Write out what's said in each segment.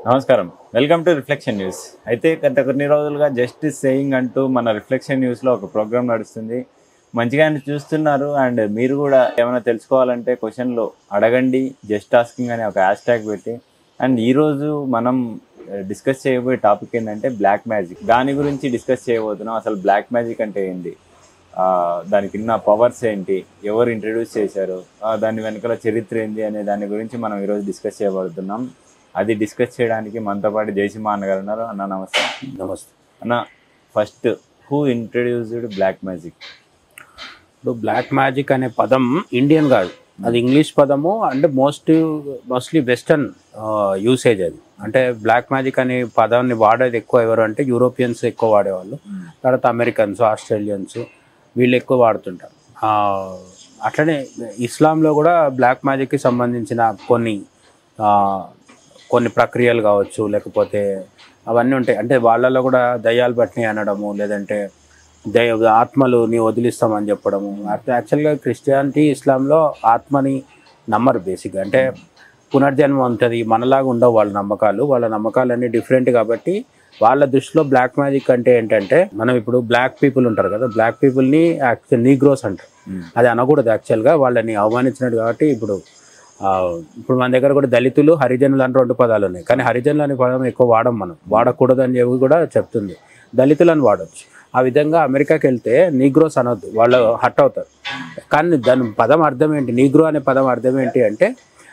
నమస్కారం welcome to reflection news అయితే గత కొన్ని రోజులుగా జస్టిస్ సేయింగ్ అంటూ మన రిఫ్లెక్షన్ న్యూస్లో ఒక ప్రోగ్రామ్ నడుస్తుంది మంచిగానే చూస్తున్నారు అండ్ మీరు కూడా ఏమైనా తెలుసుకోవాలంటే క్వశ్చన్లు అడగండి జస్ట్ ఆస్కింగ్ అనే ఒక హ్యాష్ ట్యాగ్ పెట్టి అండ్ ఈరోజు మనం డిస్కస్ చేయబోయే టాపిక్ ఏంటంటే బ్లాక్ మ్యాజిక్ దాని గురించి డిస్కస్ చేయబోతున్నాం అసలు బ్లాక్ మ్యాజిక్ అంటే ఏంటి ఆ, దానికి ఉన్న పవర్స్ ఏంటి ఎవరు ఇంట్రడ్యూస్ చేశారు ఆ, దాని వెనకాల చరిత్ర ఏంటి అనే దాని గురించి మనం ఈరోజు డిస్కస్ చేయబడుతున్నాం అది డిస్కస్ చేయడానికి మనతో పాటు జయసింహ అన్నగారు ఉన్నారు అన్న నమస్తే నమస్తే అన్న first who introduced black magic ఇప్పుడు బ్లాక్ మ్యాజిక్ అనే పదం ఇండియన్ కాదు అది ఇంగ్లీష్ పదము అంటే మోస్ట్ మోస్ట్లీ వెస్టర్న్ యూసేజ్ అది అంటే బ్లాక్ మ్యాజిక్ అనే పదాన్ని వాడేది ఎక్కువ ఎవరు అంటే యూరోపియన్స్ ఎక్కువ వాడేవాళ్ళు తర్వాత అమెరికన్స్ ఆస్ట్రేలియన్స్ వీళ్ళు ఎక్కువ వాడుతుంటారు ఆ, అట్లనే ఇస్లాంలో కూడా బ్లాక్ మ్యాజిక్కి సంబంధించిన కొన్ని ఆ, కొన్ని ప్రక్రియలు కావచ్చు లేకపోతే అవన్నీ ఉంటాయి అంటే వాళ్ళలో కూడా దయ్యాలు పట్టినాయి అనడము లేదంటే దయ ఆత్మలు నీ వదిలిస్తామని చెప్పడము యాక్చువల్గా క్రిస్టియానిటీ ఇస్లాంలో ఆత్మని నమ్మరు బేసిక్గా అంటే పునర్జన్మ ఉంటుంది మనలాగా ఉండవు వాళ్ళ నమ్మకాలు వాళ్ళ నమ్మకాలన్నీ డిఫరెంట్ కాబట్టి వాళ్ళ దృష్టిలో బ్లాక్ మ్యాజిక్ అంటే ఏంటంటే మనం ఇప్పుడు బ్లాక్ పీపుల్ ఉంటారు కదా బ్లాక్ పీపుల్ని యాక్చువల్ నీగ్రోస్ అంటారు అది అనకూడదు యాక్చువల్గా వాళ్ళని అవమానించినట్టు కాబట్టి ఇప్పుడు ఆ, ఇప్పుడు మన దగ్గర కూడా దళితులు హరిజనులు అని రెండు పదాలు ఉన్నాయి కానీ హరిజనులు అనే పదం ఎక్కువ వాడం మనం వాడకూడదు అని చెప్పి కూడా చెప్తుంది దళితులను వాడచ్చు ఆ విధంగా అమెరికాకి వెళ్తే నీగ్రోస్ అనొద్దు వాళ్ళు హట్ అవుతారు కానీ దాని పదం అర్థం ఏంటి నీగ్రో అనే పదం అర్థం ఏంటి అంటే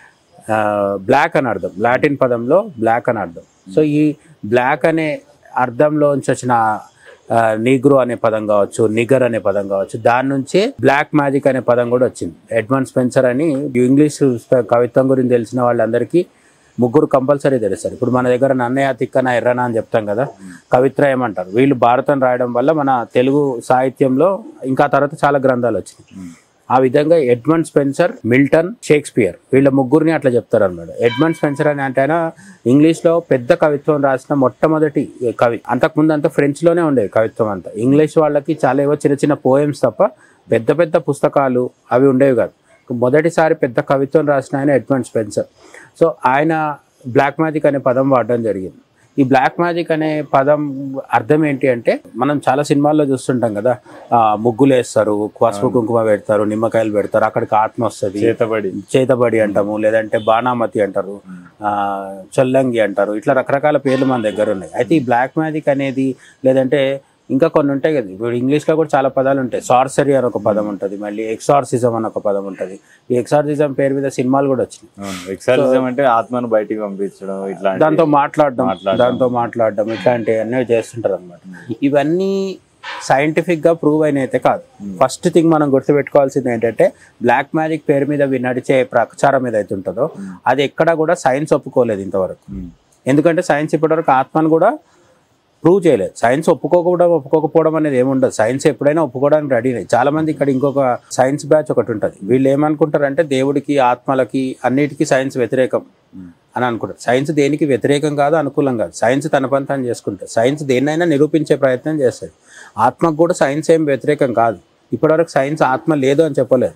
బ్లాక్ అని అర్థం లాటిన్ పదంలో బ్లాక్ అని అర్థం సో ఈ బ్లాక్ అనే అర్థంలోంచి వచ్చిన నీగ్రో అనే పదం కావచ్చు నిగర్ అనే పదం కావచ్చు దాని నుంచి బ్లాక్ మ్యాజిక్ అనే పదం కూడా వచ్చింది ఎడ్మండ్ స్పెన్సర్ అని ఇంగ్లీష్ కవిత్వం గురించి తెలిసిన వాళ్ళందరికీ ముగ్గురు కంపల్సరీ తెలుస్తారు ఇప్పుడు మన దగ్గర నన్నయ్య తిక్కన ఎర్రన అని చెప్తాం కదా కవిత్రయం అంటారు వీళ్ళు భారతం రాయడం వల్ల మన తెలుగు సాహిత్యంలో ఇంకా తర్వాత చాలా గ్రంథాలు వచ్చినాయి ఆ విధంగా ఎడ్మండ్ స్పెన్సర్ మిల్టన్ షేక్స్పియర్ వీళ్ళ ముగ్గురిని అట్లా చెప్తారు అనమాట ఎడ్మండ్ స్పెన్సర్ అని అంటే ఆయన ఇంగ్లీష్లో పెద్ద కవిత్వం రాసిన మొట్టమొదటి కవి అంతకుముందు అంతా ఫ్రెంచ్లోనే ఉండేది కవిత్వం అంతా ఇంగ్లీష్ వాళ్ళకి చాలా ఏవో చిన్న చిన్న పోయమ్స్ తప్ప పెద్ద పెద్ద పుస్తకాలు అవి ఉండేవి కాదు మొదటిసారి పెద్ద కవిత్వం రాసిన ఆయన ఎడ్మండ్ స్పెన్సర్ సో ఆయన బ్లాక్ మ్యాజిక్ అనే పదం వాడడం జరిగింది ఈ బ్లాక్ మ్యాజిక్ అనే పదం అర్థం ఏంటి అంటే మనం చాలా సినిమాల్లో చూస్తుంటాం కదా ఆ, ముగ్గులు వేస్తారు పసుపు కుంకుమ పెడతారు నిమ్మకాయలు పెడతారు అక్కడికి ఆత్మ వస్తుంది చేతబడి చేతబడి అంటాము లేదంటే బాణామతి అంటారు ఆ, చొల్లంగి అంటారు ఇట్లా రకరకాల పేర్లు మన దగ్గర ఉన్నాయి అయితే ఈ బ్లాక్ మ్యాజిక్ అనేది లేదంటే ఇంకా కొన్ని ఉంటాయి కదా ఇప్పుడు ఇంగ్లీష్లో కూడా చాలా పదాలు ఉంటాయి సార్సరీ అని ఒక పదం ఉంటుంది మళ్ళీ ఎక్సార్సిజం అని ఒక పదం ఉంటుంది ఈ ఎక్సార్సిజం పేరు మీద సినిమాలు కూడా వచ్చినాయి ఎక్సర్సైజ్ అంటే ఆత్మను బయటికి పంపించడం ఇట్లా దాంతో మాట్లాడడం దాంతో మాట్లాడడం ఇట్లాంటివి అన్నీ చేస్తుంటారు అనమాట ఇవన్నీ సైంటిఫిక్ గా ప్రూవ్ అయిన అయితే కాదు ఫస్ట్ థింగ్ మనం గుర్తుపెట్టుకోవాల్సింది ఏంటంటే బ్లాక్ మ్యాజిక్ పేరు మీద వి నడిచే ప్రచారం ఏదైతే ఉంటుందో అది ఎక్కడా కూడా సైన్స్ ఒప్పుకోలేదు ఇంతవరకు ఎందుకంటే సైన్స్ ఇప్పటివరకు ఆత్మను కూడా ప్రూవ్ చేయలేదు సైన్స్ ఒప్పుకోకపోవడం ఒప్పుకోకపోవడం అనేది ఏముండదు సైన్స్ ఎప్పుడైనా ఒప్పుకోవడానికి రెడీ చాలా మంది ఇక్కడ ఇంకొక సైన్స్ బ్యాచ్ ఒకటి ఉంటుంది వీళ్ళు ఏమనుకుంటారంటే దేవుడికి ఆత్మలకి అన్నిటికీ సైన్స్ వ్యతిరేకం అని అనుకుంటారు సైన్స్ దేనికి వ్యతిరేకం కాదు అనుకూలం కాదు సైన్స్ తన పని తాను చేసుకుంటుంది సైన్స్ దేన్నైనా నిరూపించే ప్రయత్నం చేస్తుంది ఆత్మకు కూడా సైన్స్ ఏం వ్యతిరేకం కాదు ఇప్పటివరకు సైన్స్ ఆత్మ లేదు అని చెప్పలేదు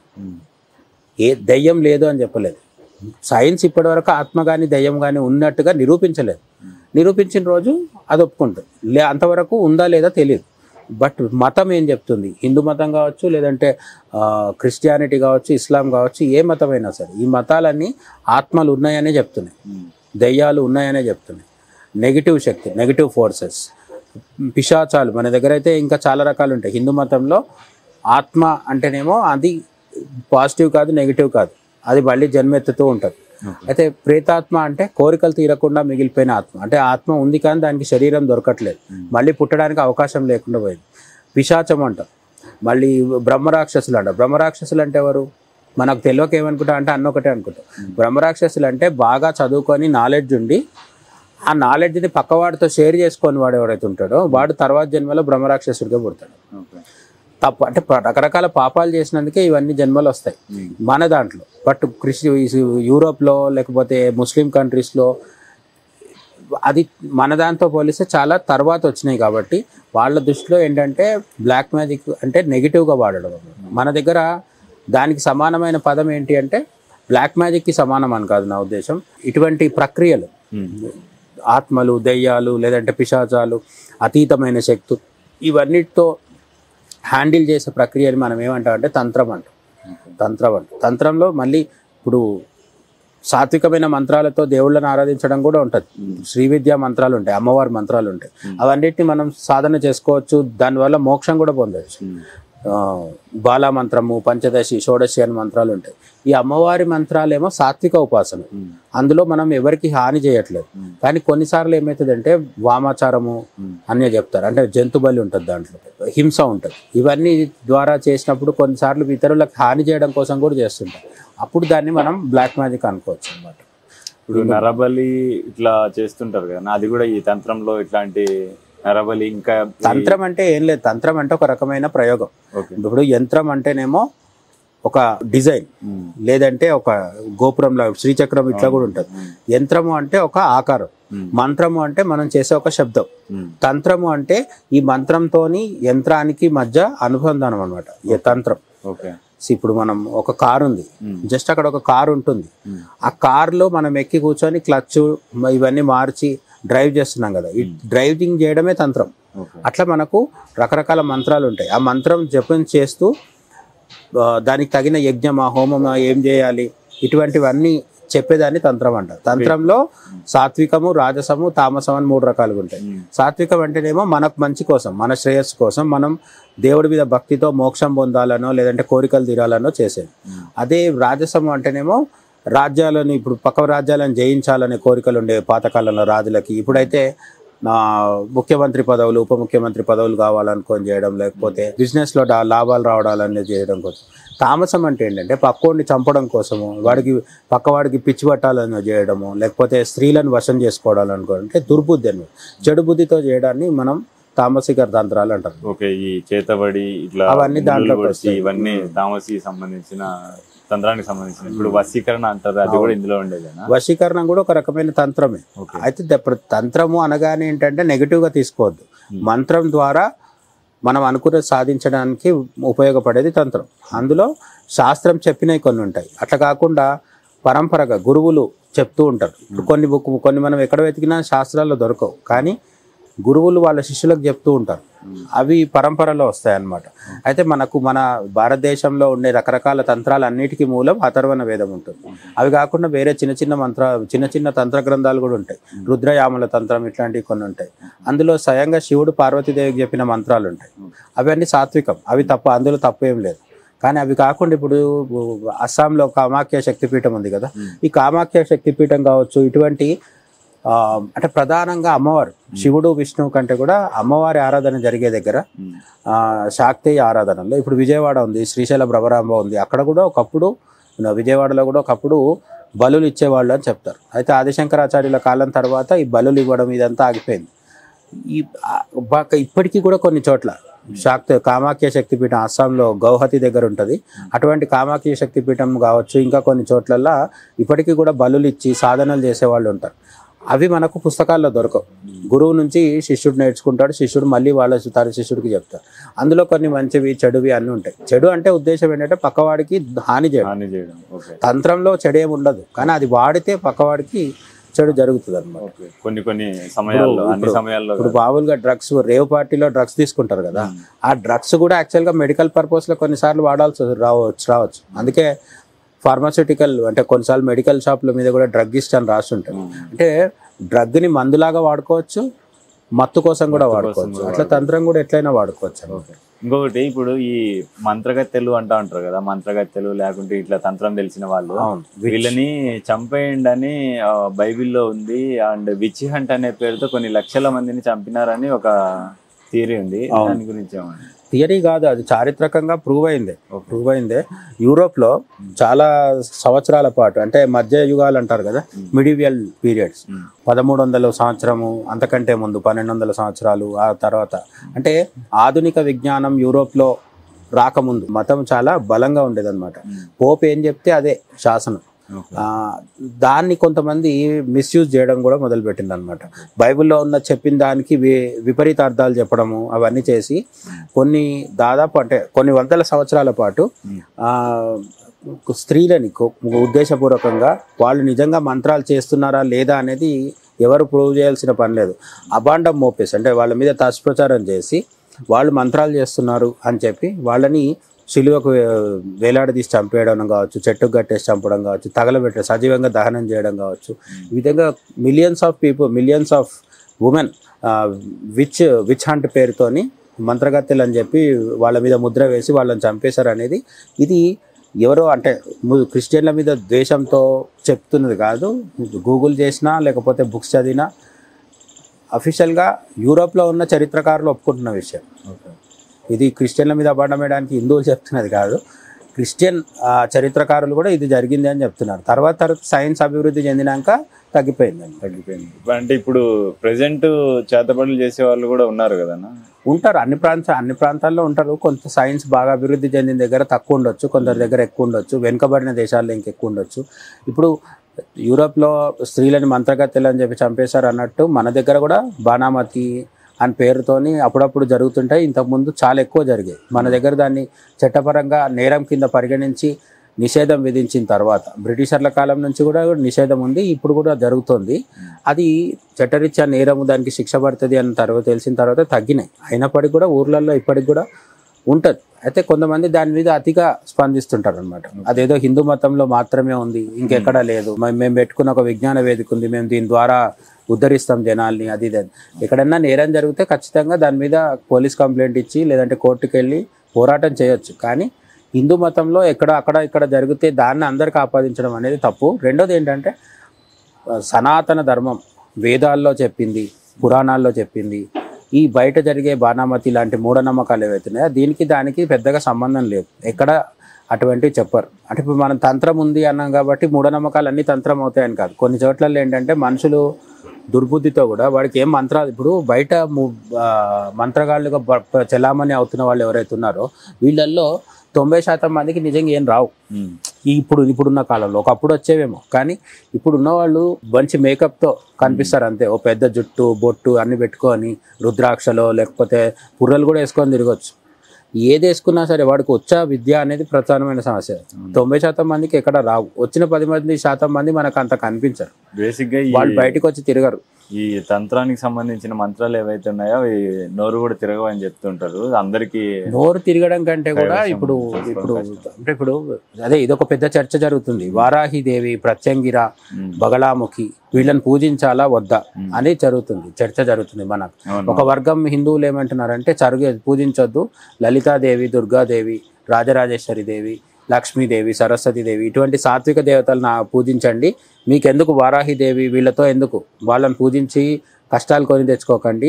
ఏ దయ్యం లేదు అని చెప్పలేదు సైన్స్ ఇప్పటివరకు ఆత్మ కానీ దయ్యం కానీ ఉన్నట్టుగా నిరూపించలేదు నిరూపించిన రోజు అది ఒప్పుకుంటుంది లే అంతవరకు ఉందా లేదా తెలియదు బట్ మతం ఏం చెప్తుంది హిందూ మతం కావచ్చు లేదంటే ఆ, క్రిస్టియానిటీ కావచ్చు ఇస్లాం కావచ్చు ఏ మతమైనా సరే ఈ మతాలన్నీ ఆత్మలు ఉన్నాయనే చెప్తున్నాయి దయ్యాలు ఉన్నాయనే చెప్తున్నాయి నెగిటివ్ శక్తి నెగిటివ్ ఫోర్సెస్ పిశాచాలు మన దగ్గర అయితే ఇంకా చాలా రకాలు ఉంటాయి హిందూ మతంలో ఆత్మ అంటేనేమో అది పాజిటివ్ కాదు నెగిటివ్ కాదు అది మళ్ళీ జన్మెత్తుతూ ఉంటుంది అయితే ప్రేతాత్మ అంటే కోరికలు తీరకుండా మిగిలిపోయిన ఆత్మ అంటే ఆత్మ ఉంది కానీ దానికి శరీరం దొరకట్లేదు మళ్ళీ పుట్టడానికి అవకాశం లేకుండా పోయింది పిశాచం అంటాం మళ్ళీ బ్రహ్మరాక్షసులు అంటారు బ్రహ్మరాక్షసులు అంటే ఎవరు మనకు తెలియక ఏమనుకుంటా అంటే అన్న ఒకటే అనుకుంటాం బ్రహ్మరాక్షసులు అంటే బాగా చదువుకొని నాలెడ్జ్ ఉండి ఆ నాలెడ్జ్ని పక్కవాడితో షేర్ చేసుకొని వాడు ఎవరైతే ఉంటాడో వాడు తర్వాత జన్మలో బ్రహ్మరాక్షసుడిగా పుడతాడు తప్పు అంటే ప- రకరకాల పాపాలు చేసినందుకే ఇవన్నీ జన్మలు వస్తాయి మన దాంట్లో బట్ క్రిస్టి యూరోప్లో లేకపోతే ముస్లిం కంట్రీస్లో అది మన దాంతో పోలిస్తే చాలా తర్వాత వచ్చినాయి కాబట్టి వాళ్ళ దృష్టిలో ఏంటంటే బ్లాక్ మ్యాజిక్ అంటే నెగిటివ్గా వాడడం మన దగ్గర దానికి సమానమైన పదం ఏంటి అంటే బ్లాక్ మ్యాజిక్కి సమానం అని కాదు నా ఉద్దేశం ఇటువంటి ప్రక్రియలు ఆత్మలు దెయ్యాలు లేదంటే పిశాచాలు అతీతమైన శక్తులు ఇవన్నిటితో హ్యాండిల్ చేసే ప్రక్రియని మనం ఏమంటాం అంటే తంత్రం అంటాం తంత్రం అంటాం తంత్రంలో మళ్ళీ ఇప్పుడు సాత్వికమైన మంత్రాలతో దేవుళ్ళని ఆరాధించడం కూడా ఉంటుంది శ్రీ విద్యా మంత్రాలు ఉంటాయి అమ్మవారి మంత్రాలు ఉంటాయి అవన్నిటిని మనం సాధన చేసుకోవచ్చు దానివల్ల మోక్షం కూడా పొందవచ్చు ఆ, బాలా మంత్రము పంచదశి షోడశి అని మంత్రాలు ఉంటాయి ఈ అమ్మవారి మంత్రాలేమో సాత్విక ఉపాసన అందులో మనం ఎవరికి హాని చేయట్లేదు కానీ కొన్నిసార్లు ఏమవుతుందంటే వామాచారము అనే చెప్తారు అంటే జంతు బలి ఉంటుంది దాంట్లో హింస ఉంటుంది ఇవన్నీ ద్వారా చేసినప్పుడు కొన్నిసార్లు ఇతరులకు హాని చేయడం కోసం కూడా చేస్తుంటారు అప్పుడు దాన్ని మనం బ్లాక్ మ్యాజిక్ అనుకోవచ్చు అనమాట ఇప్పుడు నరబలి ఇట్లా చేస్తుంటారు కదా అది కూడా ఈ తంత్రంలో ఇట్లాంటి నరబలి ఇంకా తంత్రం అంటే ఏం లేదు తంత్రం అంటే ఒక రకమైన ప్రయోగం ఓకే ఇప్పుడు యంత్రం అంటేనేమో ఒక డిజైన్ లేదంటే ఒక గోపురంలో శ్రీచక్రం ఇట్లా కూడా ఉంటుంది యంత్రము అంటే ఒక ఆకారం మంత్రము అంటే మనం చేసే ఒక శబ్దం తంత్రము అంటే ఈ మంత్రంతోని యంత్రానికి మధ్య అనుబంధం అనమాట ఈ తంత్రం ఓకే సో ఇప్పుడు మనం ఒక కారు ఉంది జస్ట్ అక్కడ ఒక కారు ఉంటుంది ఆ కార్లో మనం ఎక్కి కూర్చొని క్లచ్ ఇవన్నీ మార్చి డ్రైవ్ చేస్తున్నాం కదా ఈ డ్రైవింగ్ చేయడమే తంత్రం ఓకే అట్లా మనకు రకరకాల మంత్రాలు ఉంటాయి ఆ మంత్రం జపం చేస్తూ ఆ, దానికి తగిన యజ్ఞమా హోమమా ఏం చేయాలి ఇటువంటివన్నీ చెప్పేదాన్ని తంత్రం అంటారు తంత్రంలో సాత్వికము రాజసము తామసం అని మూడు రకాలుగా ఉంటాయి సాత్వికం అంటేనేమో మనకు మంచి కోసం మన శ్రేయస్సు కోసం మనం దేవుడి మీద భక్తితో మోక్షం పొందాలనో లేదంటే కోరికలు తీరాలనో చేసేది అదే రాజసము అంటేనేమో రాజ్యాలను ఇప్పుడు పక్క రాజ్యాలను జయించాలనే కోరికలు ఉండే పాతకాలంలో రాజులకి ఇప్పుడైతే ఆ, ముఖ్యమంత్రి పదవులు ఉప ముఖ్యమంత్రి పదవులు కావాలనుకొని చేయడం లేకపోతే బిజినెస్ లో డా- లాభాలు రావడాలనేది చేయడం కోసం తామసం అంటే ఏంటంటే పక్కోడిని చంపడం కోసము వాడికి పక్కవాడికి పిచ్చి పట్టాలని చేయడము లేకపోతే స్త్రీలను వశం చేసుకోవడాలనుకో అంటే దుర్బుద్ధి అని చెడు బుద్ధితో చేయడాన్ని మనం తామసిక తంత్రాలు అంటారు ఓకే ఈ చేతబడి ఇట్లా అవన్నీ దాంట్లోకి ముళ్ళు పొడిచి వస్తాయి. ఇవన్నీ తామసి సంబంధించిన తంత్రానికి సంబంధించిన ఇప్పుడు వశీకరణ అంటారు అది కూడా ఇందులో ఉండేదేనా వశీకరణం కూడా ఒక రకమైన తంత్రమే ఓకే అయితే ద- తంత్రము అనగానే ఏంటంటే నెగిటివ్గా తీసుకోవద్దు మంత్రం ద్వారా మనం అనుకున్నది సాధించడానికి ఉపయోగపడేది తంత్రం అందులో శాస్త్రం చెప్పినవి కొన్ని ఉంటాయి అట్లా కాకుండా పరంపరగా గురువులు చెప్తూ ఉంటారు ఇప్పుడు కొన్ని బుక్ కొన్ని మనం ఎక్కడ వెతికినా శాస్త్రాల్లో దొరకవు కానీ గురువులు వాళ్ళ శిష్యులకు చెప్తూ ఉంటారు అవి పరంపరలో వస్తాయి అన్నమాట అయితే మనకు మన భారతదేశంలో ఉండే రకరకాల తంత్రాలు అన్నిటికీ మూలం అథర్వణ వేదం ఉంటుంది అవి కాకుండా వేరే చిన్న చిన్న మంత్ర చిన్న చిన్న తంత్ర గ్రంథాలు కూడా ఉంటాయి రుద్రయామల తంత్రం ఇట్లాంటివి కొన్ని ఉంటాయి అందులో స్వయంగా శివుడు పార్వతీదేవికి చెప్పిన మంత్రాలు ఉంటాయి అవన్నీ సాత్వికం అవి తప్ప అందులో తప్పు ఏం లేదు కానీ అవి కాకుండా ఇప్పుడు అస్సాంలో కామాఖ్య శక్తిపీఠం ఉంది కదా ఈ కామాఖ్య శక్తిపీఠం కావచ్చు ఇటువంటి ఆ, అంటే ప్రధానంగా అమ్మవారు శివుడు విష్ణువు కంటే కూడా అమ్మవారి ఆరాధన జరిగే దగ్గర ఆ, శాక్తేయ ఆరాధనలో ఇప్పుడు విజయవాడ ఉంది శ్రీశైల భ్రమరాంబ ఉంది అక్కడ కూడా ఒకప్పుడు విజయవాడలో కూడా ఒకప్పుడు బలులు ఇచ్చేవాళ్ళు అని చెప్తారు అయితే ఆదిశంకరాచార్యుల కాలం తర్వాత ఈ బలులు ఇవ్వడం ఇదంతా ఆగిపోయింది ఈ ఆ, బాక ఇప్పటికీ కూడా కొన్ని చోట్ల శాక్త కామాఖ్య శక్తిపీఠం అస్సాంలో గౌహతి దగ్గర ఉంటుంది అటువంటి కామాఖ్య శక్తిపీఠం కావచ్చు ఇంకా కొన్ని చోట్లల్లో ఇప్పటికీ కూడా బలులు ఇచ్చి సాధనలు చేసేవాళ్ళు ఉంటారు అవి మనకు పుస్తకాల్లో దొరకవు గురువు నుంచి శిష్యుడు నేర్చుకుంటాడు శిష్యుడు మళ్ళీ వాళ్ళ తన శిష్యుడికి చెప్తాడు అందులో కొన్ని మంచివి చెడువి అన్నీ ఉంటాయి చెడు అంటే ఉద్దేశం ఏంటంటే పక్కవాడికి హాని చేయడం హాని చేయడం ఓకే తంత్రంలో చెడు ఏమి ఉండదు కానీ అది వాడితే పక్కవాడికి చెడు జరుగుతుంది అనమాట ఓకే కొన్ని కొన్ని సమయాల్లో అన్ని ఇప్పుడు- సమయాల్లో ఇప్పుడు మామూలుగా డ్రగ్స్ రేవ్ పార్టీలో డ్రగ్స్ తీసుకుంటారు కదా ఆ డ్రగ్స్ కూడా యాక్చువల్గా మెడికల్ పర్పస్ లో కొన్నిసార్లు వాడాల్సి రావచ్చు రావచ్చు అందుకే ఫార్మాస్యూటికల్ అంటే కొన్నిసార్లు మెడికల్ షాపుల మీద కూడా డ్రగ్గిస్ట్ అని రాసి ఉంటుంది అంటే డ్రగ్ ని మందులాగా వాడుకోవచ్చు మత్తు కోసం కూడా వాడుకోవచ్చు అట్లా తంత్రం కూడా ఎట్లయినా వాడుకోవచ్చు అన్నమాట. ఇంకొకటి ఇప్పుడు ఈ మంత్రగత్తెలు అంటా ఉంటారు కదా మంత్రగత్తెలు లేకుంటే ఇట్లా తంత్రం తెలిసిన వాళ్ళు అవును వీళ్ళని చంపేయండి అని ఆ, బైబిల్లో ఉంది అండ్ విచ్ హంట్ అనే పేరుతో కొన్ని లక్షల మందిని చంపినారని ఒక థియరీ ఉంది దాని గురించి ఏమండి థియరీ కాదు అది చారిత్రకంగా ప్రూవ్ అయిందే ప్రూవ్ అయిందే యూరోప్ లో చాలా సంవత్సరాల పాటు అంటే మధ్య యుగాలు అంటారు కదా మిడివియల్ పీరియడ్స్ పదమూడు వందల సంవత్సరము అంతకంటే ముందు పన్నెండు వందల సంవత్సరాలు ఆ తర్వాత అంటే ఆధునిక విజ్ఞానం యూరోప్ లో రాకముందు మతం చాలా బలంగా ఉండేదన్నమాట పోప్ ఏం చెప్తే అదే శాసనం Okay. ఆ, దాన్ని కొంతమంది మిస్యూజ్ చేయడం కూడా మొదలుపెట్టింది అనమాట బైబిల్లో ఉన్న చెప్పిన దానికి వి విపరీత అర్థాలు చెప్పడము అవన్నీ చేసి కొన్ని దాదాపు అంటే కొన్ని వందల సంవత్సరాల పాటు ఆ, స్త్రీలని కొ- ఉద్దేశపూర్వకంగా వాళ్ళు నిజంగా మంత్రాలు చేస్తున్నారా లేదా అనేది ఎవరు ప్రూవ్ చేయాల్సిన పని లేదు అబాండం మోపేసి అంటే వాళ్ళ మీద దుష్ప్రచారం చేసి వాళ్ళు మంత్రాలు చేస్తున్నారు అని చెప్పి వాళ్ళని సిలువకు వే- వేలాడదీసి చంపేయడం కావచ్చు చెట్టుకు కట్టేసి చంపడం కావచ్చు తగలబెట్టే సజీవంగా దహనం చేయడం కావచ్చు ఈ విధంగా millions of people millions of women witch witch hunt పేరుతోని మంత్రగత్తెలు అని చెప్పి వాళ్ళ మీద ముద్ర వేసి వాళ్ళని చంపేశారు అనేది ఇది ఎవరో అంటే ము- క్రిస్టియన్ల మీద ద్వేషంతో చెప్తున్నది కాదు గూగుల్ చేసినా లేకపోతే బుక్స్ చదివినా అఫీషియల్గా యూరోప్లో ఉన్న చరిత్రకారులు ఒప్పుకుంటున్న విషయం ఇది క్రిస్టియన్ల మీద అబాండం వేయడానికి హిందువులు చెప్తున్నది కాదు క్రిస్టియన్ ఆ, చరిత్రకారులు కూడా ఇది జరిగింది అని చెప్తున్నారు తర్వాత తర్వాత సైన్స్ అభివృద్ధి చెందినాక తగ్గిపోయిందండి తగ్గిపోయింది అంటే ఇప్పుడు ప్రెసెంట్ చేతబడులు చేసే వాళ్ళు కూడా ఉన్నారు కదన్నా ఉంటారు అన్ని ప్రాంత అన్ని ప్రాంతాల్లో ఉంటారు కొంత సైన్స్ బాగా అభివృద్ధి చెందిన దగ్గర తక్కువ ఉండొచ్చు కొందరి దగ్గర ఎక్కువ ఉండొచ్చు వెనుకబడిన దేశాల్లో ఇంకెక్కువ ఉండొచ్చు ఇప్పుడు యూరోప్లో స్త్రీలని మంత్రగత్తెలు అని చెప్పి చంపేశారు అన్నట్టు మన దగ్గర కూడా బాణామతి అని పేరుతోని అప్పుడప్పుడు జరుగుతుంటాయి ఇంతకుముందు చాలా ఎక్కువ జరిగాయి మన దగ్గర దాన్ని చట్టపరంగా నేరం కింద పరిగణించి నిషేధం విధించిన తర్వాత బ్రిటిషర్ల కాలం నుంచి కూడా నిషేధం ఉంది ఇప్పుడు కూడా జరుగుతుంది అది చట్టరీత్యా నేరము దానికి శిక్ష పడుతుంది అన్న తర్వాత తెలిసిన తర్వాత తగ్గినాయి అయినప్పటికీ కూడా ఊర్లలో ఇప్పటికి కూడా ఉంటుంది అయితే కొంతమంది దాని మీద అతిగా స్పందిస్తుంటారు అనమాట అదేదో హిందూ మతంలో మాత్రమే ఉంది ఇంకెక్కడా లేదు మ- మేము పెట్టుకున్న ఒక విజ్ఞాన వేదిక ఉంది మేము దీని ద్వారా ఉద్ధరిస్తాం జనాల్ని అది ఇది అని. ఎక్కడన్నా నేరం జరిగితే ఖచ్చితంగా దాని మీద పోలీస్ కంప్లైంట్ ఇచ్చి లేదంటే కోర్టుకు వెళ్ళి పోరాటం చేయొచ్చు కానీ హిందూ మతంలో ఎక్కడ అక్కడ ఇక్కడ జరిగితే దాన్ని అందరికి ఆపాదించడం అనేది తప్పు రెండోది ఏంటంటే ఆ, సనాతన ధర్మం వేదాల్లో చెప్పింది పురాణాల్లో చెప్పింది ఈ బయట జరిగే బాణామతి లాంటి మూఢనమ్మకాలు ఏవైతున్నాయో దీనికి దానికి పెద్దగా సంబంధం లేదు ఎక్కడ అటువంటివి చెప్పరు అంటే ఇప్పుడు మనం తంత్రం ఉంది అన్నాం కాబట్టి మూఢనమ్మకాలు అన్ని తంత్రం అవుతాయని కాదు కొన్ని చోట్ల ఏంటంటే మనుషులు దుర్బుద్ధితో కూడా వాడికి ఏం మంత్రాలు ఇప్పుడు బయట ము- ఆ, మంత్రగాళ్ళుగా బ- ప- చెలామణి అవుతున్న వాళ్ళు ఎవరైతే ఉన్నారో వీళ్ళల్లో తొంభై శాతం మందికి నిజంగా ఏం రావు ఈ ఇప్పుడు ఇప్పుడున్న కాలంలో ఒకప్పుడు వచ్చేవేమో కానీ ఇప్పుడు ఉన్న వాళ్ళు మంచి మేకప్తో కనిపిస్తారు అంతే ఓ పెద్ద జుట్టు బొట్టు అన్ని పెట్టుకొని రుద్రాక్షలో లేకపోతే పుర్రలు కూడా వేసుకొని తిరగచ్చు ఏది వేసుకున్నా సరే వాడికి వచ్చా విద్య అనేది ప్రధానమైన సమస్య తొంభై శాతం మందికి ఎక్కడ రావు వచ్చిన పది మంది శాతం మంది మనకు అంత కనిపించరు బేసిక్ గా ఈ వాళ్ళు బయటకు వచ్చి తిరగరు ఈ తంత్రానికి సంబంధించిన మంత్రాలు ఏవైతే ఉన్నాయో అవి నోరు కూడా తిరగవు అని చెప్తుంటారు అందరికి నోరు తిరగడం కంటే కూడా కైవసం ఇప్పుడు చేసుకోవడం ఇప్పుడు కష్టం. అంటే ఇప్పుడు అదే ఇదొక పెద్ద చర్చ జరుగుతుంది వారాహి దేవి ప్రత్యంగిర ఉమ్, బగలాముఖి వీళ్ళని పూజించాలా వద్దా అనేది జరుగుతుంది చర్చ జరుగుతుంది మన అవును. ఒక వర్గం హిందువులు ఏమంటున్నారంటే చరుగు పూజించొద్దు లలితాదేవి దుర్గాదేవి రాజరాజేశ్వరి దేవి లక్ష్మీదేవి సరస్వతీదేవి ఇటువంటి సాత్విక దేవతలను ఆ పూజించండి మీకెందుకు వారాహిదేవి వీళ్ళతో ఎందుకు వాళ్ళని పూజించి కష్టాలు కొని తెచ్చుకోకండి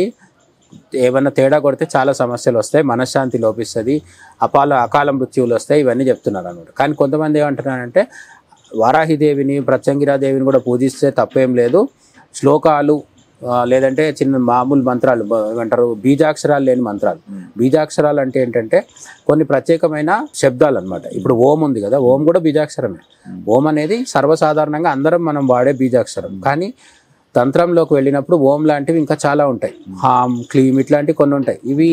ఏమన్నా తేడా కొడితే చాలా సమస్యలు వస్తాయి మనశ్శాంతి లోపిస్తుంది అపాల అకాల మృత్యువులు వస్తాయి ఇవన్నీ చెప్తున్నారు అనమాట కానీ కొంతమంది ఏమంటున్నారంటే వారాహిదేవిని ప్రత్యంగిరాదేవిని కూడా పూజిస్తే తప్పేం లేదు శ్లోకాలు ఆ, లేదంటే చిన్న మామూలు మంత్రాలు బ- ఏమంటారు బీజాక్షరాలు లేని మంత్రాలు బీజాక్షరాలు అంటే ఏంటంటే కొన్ని ప్రత్యేకమైన శబ్దాలు అన్నమాట ఇప్పుడు ఓం ఉంది కదా ఓం కూడా బీజాక్షరమే ఓం అనేది సర్వసాధారణంగా అందరం మనం వాడే బీజాక్షరం కానీ తంత్రంలోకి వెళ్ళినప్పుడు ఓం లాంటివి ఇంకా చాలా ఉంటాయి హామ్ క్లీమ్ ఇట్లాంటివి కొన్ని ఉంటాయి ఇవి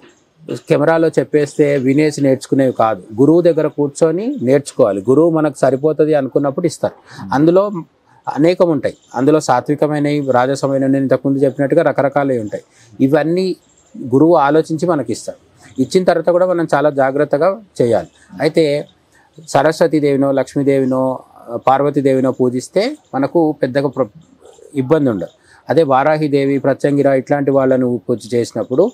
కెమెరాలో చెప్పేస్తే వినేసి నేర్చుకునేవి కాదు గురువు దగ్గర కూర్చొని నేర్చుకోవాలి గురువు మనకు సరిపోతుంది అనుకున్నప్పుడు ఇస్తారు అందులో అనేకం ఉంటాయి అందులో సాత్వికమైనవి రాజసమైనవి నేను ఇంతకుముందు చెప్పినట్టుగా రకరకాలవి ఉంటాయి ఇవన్నీ గురువు ఆలోచించి మనకి ఇస్తాడు ఇచ్చిన తర్వాత కూడా మనం చాలా జాగ్రత్తగా చేయాలి అయితే సరస్వతీదేవినో లక్ష్మీదేవినో పార్వతీదేవినో పూజిస్తే మనకు పెద్దగా ప్ర- ఇబ్బంది ఉండదు అదే వారాహిదేవి ప్రత్యంగిర ఇట్లాంటి వాళ్ళను పూజ చేసినప్పుడు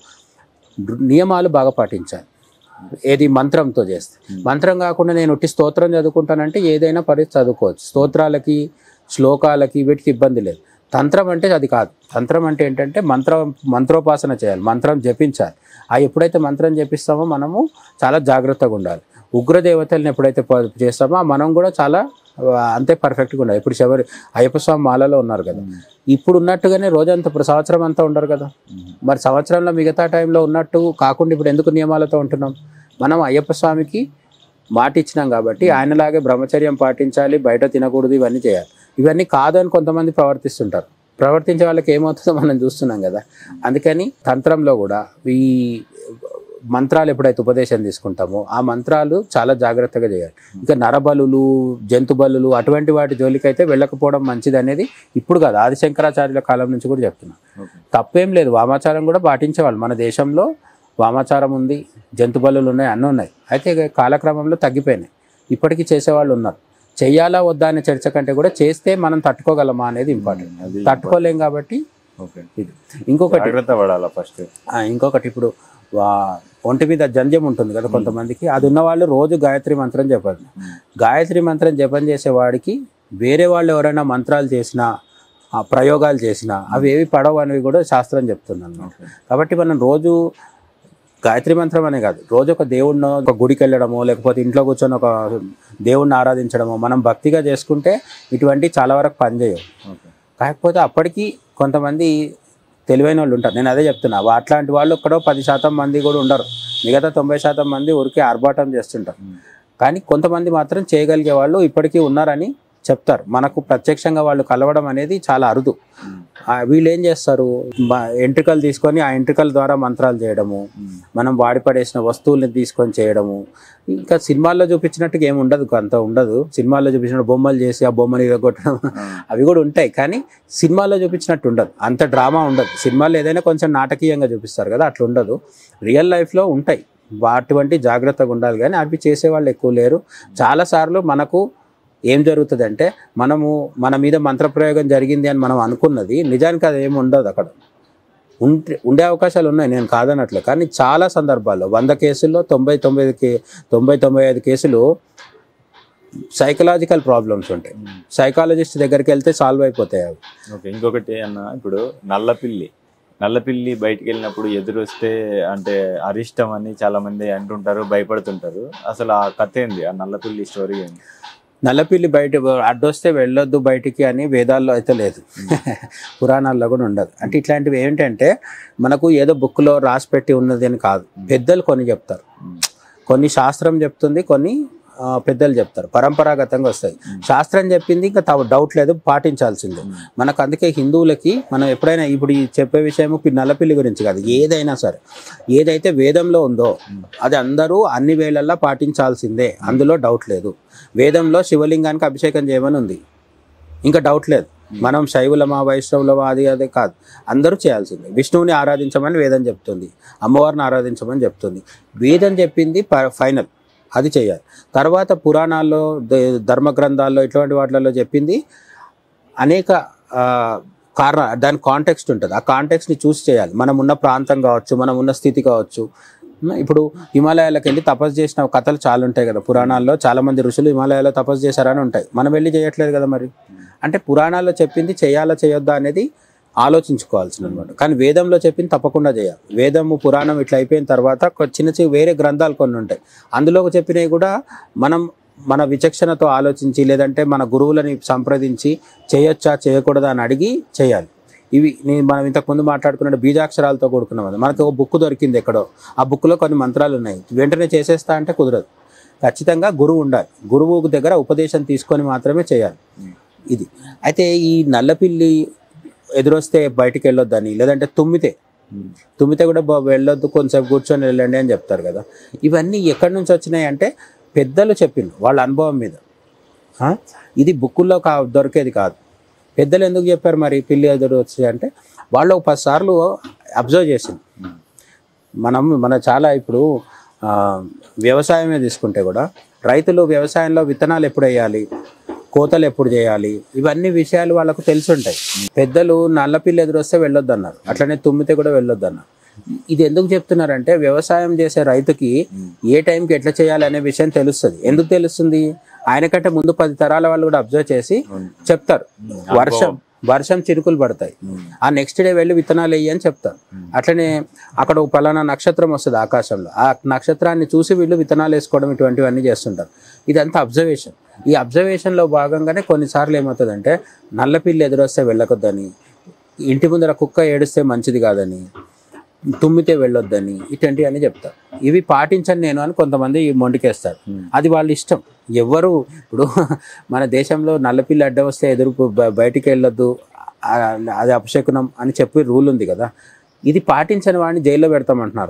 నియమాలు బాగా పాటించాలి ఏది మంత్రంతో చేస్తే మంత్రం కాకుండా నేను ఒట్టి స్తోత్రం చదువుకుంటానంటే ఏదైనా పరి చదువుకోవచ్చు స్తోత్రాలకి శ్లోకాలకి వీటికి ఇబ్బంది లేదు తంత్రం అంటే అది కాదు తంత్రం అంటే ఏంటంటే మంత్రం మంత్రోపాసన చేయాలి మంత్రం జపించాలి ఆ ఎప్పుడైతే మంత్రం జపిస్తామో మనము చాలా జాగ్రత్తగా ఉండాలి ఉగ్ర దేవతల్ని ఎప్పుడైతే ప- చేస్తామో ఆ మనం కూడా చాలా ఆ, అంతే పర్ఫెక్ట్గా ఉండాలి ఇప్పుడు శబరి అయ్యప్ప స్వామి మాలలో ఉన్నారు కదా ఇప్పుడు ఉన్నట్టుగానే రోజంతా ఇప్పుడు సంవత్సరం అంతా ఉండరు కదా మరి సంవత్సరంలో మిగతా టైంలో ఉన్నట్టు కాకుండా ఇప్పుడు ఎందుకు నియమాలతో ఉంటున్నాం మనం అయ్యప్ప స్వామికి మాట ఇచ్చినాం కాబట్టి ఆయనలాగే బ్రహ్మచర్యం పాటించాలి బయట తినకూడదు ఇవన్నీ చేయాలి ఇవన్నీ కాదని కొంతమంది ప్రవర్తిస్తుంటారు ప్రవర్తించే వాళ్ళకి ఏమవుతుందో మనం చూస్తున్నాం కదా అందుకని తంత్రంలో కూడా ఈ మంత్రాలు ఎప్పుడైతే ఉపదేశం తీసుకుంటామో ఆ మంత్రాలు చాలా జాగ్రత్తగా చేయాలి ఇంకా నరబలులు జంతు బలులు అటువంటి వాటి జోలికైతే వెళ్ళకపోవడం మంచిది అనేది ఇప్పుడు కాదు ఆదిశంకరాచార్యుల కాలం నుంచి కూడా చెప్తున్నాను ఓకే తప్పేం లేదు వామాచారం కూడా పాటించేవాళ్ళు మన దేశంలో వామాచారం ఉంది జంతు బలులు ఉన్నాయి అన్నీ ఉన్నాయి అయితే ఇక కాలక్రమంలో తగ్గిపోయినాయి ఇప్పటికీ చేసేవాళ్ళు ఉన్నారు చెయ్యాలా వద్దా అనే చర్చ కంటే కూడా చేస్తే మనం తట్టుకోగలమా అనేది ఇంపార్టెంట్ అది తట్టుకోలేం కాబట్టి ఓకే ఇది ఇంకొకటి జాగ్రత్త పడాలా ఫస్ట్ ఆ, ఇంకొకటి ఇప్పుడు వా- ఒంటి మీద జంజం ఉంటుంది కదా కొంతమందికి అది ఉన్న వాళ్ళు రోజు గాయత్రి మంత్రం చెప్పాలి గాయత్రి మంత్రం జపం చేసేవాడికి వేరే వాళ్ళు ఎవరైనా మంత్రాలు చేసినా ఆ ప్రయోగాలు చేసినా అవి ఏవి పడవు అనేవి కూడా శాస్త్రం చెప్తుంది అన్నమాట ఓకే కాబట్టి మనం రోజు గాయత్రి మంత్రం అనే కాదు రోజు ఒక దేవుడిని ఒక గుడికి వెళ్ళడమో లేకపోతే ఇంట్లో కూర్చొని ఒక దేవుడిని ఆరాధించడమో మనం భక్తిగా చేసుకుంటే ఇటువంటి చాలా వరకు పనిచేయవు ఓకే కాకపోతే అప్పటికి కొంతమంది తెలివైన వాళ్ళు ఉంటారు నేను అదే చెప్తున్నా వా- అట్లాంటి వాళ్ళు ఒక్కడో పది శాతం మంది కూడా ఉండరు మిగతా తొంభై శాతం మంది ఊరికే ఆర్భాటం చేస్తుంటారు కానీ కొంతమంది మాత్రం చేయగలిగే వాళ్ళు ఇప్పటికీ ఉన్నారని చెప్తారు మనకు ప్రత్యక్షంగా వాళ్ళు కలవడం అనేది చాలా అరుదు ఆ, వీళ్ళు ఏం చేస్తారు మ- ఎంట్రికలు తీసుకొని ఆ ఎంట్రికల ద్వారా మంత్రాలు చేయడము మనం వాడి పడేసిన వస్తువుల్ని తీసుకొని చేయడము ఇంకా సినిమాల్లో చూపించినట్టుగా ఏమి ఉండదు అంత ఉండదు సినిమాల్లో చూపించిన బొమ్మలు చేసి ఆ బొమ్మలు ఇరగొట్టడం అవి కూడా ఉంటాయి కానీ సినిమాల్లో చూపించినట్టు ఉండదు అంత డ్రామా ఉండదు సినిమాల్లో ఏదైనా కొంచెం నాటకీయంగా చూపిస్తారు కదా అట్లా ఉండదు రియల్ లైఫ్లో ఉంటాయి అటువంటి జాగ్రత్తగా ఉండాలి కానీ అవి చేసేవాళ్ళు ఎక్కువ లేరు చాలాసార్లు మనకు ఏం జరుగుతుంది అంటే మనము మన మీద మంత్రప్రయోగం జరిగింది అని మనం అనుకున్నది నిజానికి అది ఏమి ఉండదు అక్కడ ఉంటే ఉండే అవకాశాలు ఉన్నాయి నేను కాదనట్లే కానీ చాలా సందర్భాల్లో వంద కేసుల్లో తొంభై తొంభై కే- తొంభై తొంభై ఐదు కేసులు సైకలాజికల్ ప్రాబ్లమ్స్ ఉంటాయి సైకాలజిస్ట్ దగ్గరికి వెళ్తే సాల్వ్ అయిపోతాయి అవి ఓకే ఇంకొకటి అన్న ఇప్పుడు నల్లపిల్లి నల్లపిల్లి బయటికి వెళ్ళినప్పుడు ఎదురొస్తే అంటే అరిష్టం అని చాలా మంది అంటుంటారు భయపడుతుంటారు అసలు ఆ కథ ఏంది ఆ నల్లపిల్లి స్టోరీ ఏంది నల్లపిల్లి బయట అడ్డొస్తే వెళ్ళొద్దు బయటికి అని వేదాల్లో అయితే లేదు పురాణాల్లో కూడా ఉండదు అంటే ఇట్లాంటివి ఏంటంటే మనకు ఏదో బుక్లో రాసి పెట్టి ఉన్నది అని కాదు పెద్దలు కొన్ని చెప్తారు కొన్ని శాస్త్రం చెప్తుంది కొన్ని ఆ, పెద్దలు చెప్తారు పరంపరాగతంగా వస్తాయి శాస్త్రం చెప్పింది ఇంకా తవ డౌట్ లేదు పాటించాల్సిందే మనకు అందుకే హిందువులకి మనం ఎప్పుడైనా ఇప్పుడు ఈ చెప్పే విషయం నల్లపిల్లి గురించి కాదు ఏదైనా సరే ఏదైతే వేదంలో ఉందో అది అందరూ అన్ని వేళల్లో పాటించాల్సిందే అందులో డౌట్ లేదు వేదంలో శివలింగానికి అభిషేకం చేయమని ఉంది ఇంకా డౌట్ లేదు మనం శైవులమా వైష్ణవులమా అది అదే కాదు అందరూ చేయాల్సిందే విష్ణువుని ఆరాధించమని వేదం చెప్తుంది అమ్మవారిని ఆరాధించమని చెప్తుంది వేదం చెప్పింది ప- ఫైనల్ అది చేయాలి తర్వాత పురాణాల్లో ద- ధర్మ గ్రంథాల్లో ఇటువంటి వాటిలలో చెప్పింది అనేక ఆ, కారణ దాని కాంటెక్స్ట్ ఉంటుంది ఆ కాంటెక్స్ని చూసి చేయాలి మనం ఉన్న ప్రాంతం కావచ్చు మనం ఉన్న స్థితి కావచ్చు ఉమ్, ఇప్పుడు హిమాలయాలకు వెళ్ళి తపస్సు చేసిన కథలు చాలా ఉంటాయి కదా పురాణాల్లో చాలా మంది ఋషులు హిమాలయాలో తపస్సు చేశారని ఉంటాయి మనం వెళ్ళి చేయట్లేదు కదా మరి అంటే పురాణాల్లో చెప్పింది చేయాలా చేయొద్దా అనేది ఆలోచించుకోవాల్సిన అనమాట కానీ వేదంలో చెప్పింది తప్పకుండా చేయాలి వేదము పురాణం ఇట్లా అయిపోయిన తర్వాత కొ- చిన్న చిన్న వేరే గ్రంథాలు కొన్ని ఉంటాయి అందులో చెప్పినవి కూడా మనం మన విచక్షణతో ఆలోచించి లేదంటే మన గురువులని సంప్రదించి చేయొచ్చా చేయకూడదా అని అడిగి చేయాలి ఇవి నేను మనం ఇంతకుముందు మాట్లాడుకున్న బీజాక్షరాలతో కూడుకున్నాం అది మనకు ఒక బుక్ దొరికింది ఎక్కడో ఆ బుక్లో కొన్ని మంత్రాలు ఉన్నాయి వెంటనే చేసేస్తా అంటే కుదరదు ఖచ్చితంగా గురువు ఉండాలి గురువు దగ్గర ఉపదేశం తీసుకొని మాత్రమే చేయాలి ఇది అయితే ఈ నల్లపిల్లి ఎదురొస్తే బయటికి వెళ్ళొద్దని లేదంటే తుమ్మితే తుమ్మితే కూడా బా- వెళ్ళొద్దు కొంచెంసేపు కూర్చొని వెళ్ళండి అని చెప్తారు కదా ఇవన్నీ ఎక్కడి నుంచి వచ్చినాయి అంటే పెద్దలు చెప్పిండ్రు వాళ్ళ అనుభవం మీద ఆ? ఇది బుక్కుల్లో కా దొరికేది కాదు పెద్దలు ఎందుకు చెప్పారు మరి పిల్లి ఎదురు వచ్చి అంటే వాళ్ళు ఒక పది సార్లు అబ్జర్వ్ చేసింది మనం మన చాలా ఇప్పుడు ఆ, వ్యవసాయమే తీసుకుంటే కూడా రైతులు వ్యవసాయంలో విత్తనాలు ఎప్పుడు వేయాలి కోతలు ఎప్పుడు చేయాలి ఇవన్నీ విషయాలు వాళ్ళకు తెలిసి ఉంటాయి పెద్దలు నల్లపిల్లి ఎదురొస్తే వెళ్ళొద్దు అన్నారు అట్లనే తుమ్మితే కూడా వెళ్ళొద్దు అన్నారు ఇది ఎందుకు చెప్తున్నారంటే వ్యవసాయం చేసే రైతుకి ఏ టైంకి ఎట్లా చేయాలి అనే విషయం తెలుస్తుంది ఎందుకు తెలుస్తుంది ఆయనకంటే ముందు పది తరాల వాళ్ళు కూడా అబ్జర్వ్ చేసి చెప్తారు వర్షం వర్షం చిరుకులు పడతాయి ఆ నెక్స్ట్ డే వెళ్ళి విత్తనాలు వేయి అని చెప్తారు అట్లనే అక్కడ ఒక పలానా నక్షత్రం వస్తుంది ఆకాశంలో ఆ నక్షత్రాన్ని చూసి వీళ్ళు విత్తనాలు వేసుకోవడం ఇటువంటివన్నీ చేస్తుంటారు ఇదంతా అబ్జర్వేషన్ ఈ అబ్జర్వేషన్లో భాగంగానే కొన్నిసార్లు ఏమవుతుందంటే నల్లపిల్లి ఎదురొస్తే వెళ్ళకొద్దని ఇంటి ముందర కుక్క ఏడిస్తే మంచిది కాదని తుమ్మితే వెళ్ళొద్దని ఇటువంటివన్నీ చెప్తారు ఇవి పాటించని నేను అని కొంతమంది మొండికేస్తారు అది వాళ్ళ ఇష్టం ఎవ్వరు ఇప్పుడు మన దేశంలో నల్లపిల్లి అడ్డ వస్తే ఎదురు బ- బయటికి వెళ్ళొద్దు ఆ- అది అపశకునం అని చెప్పి రూల్ ఉంది కదా ఇది పాటించని వాడిని జైల్లో పెడతామంటున్నారా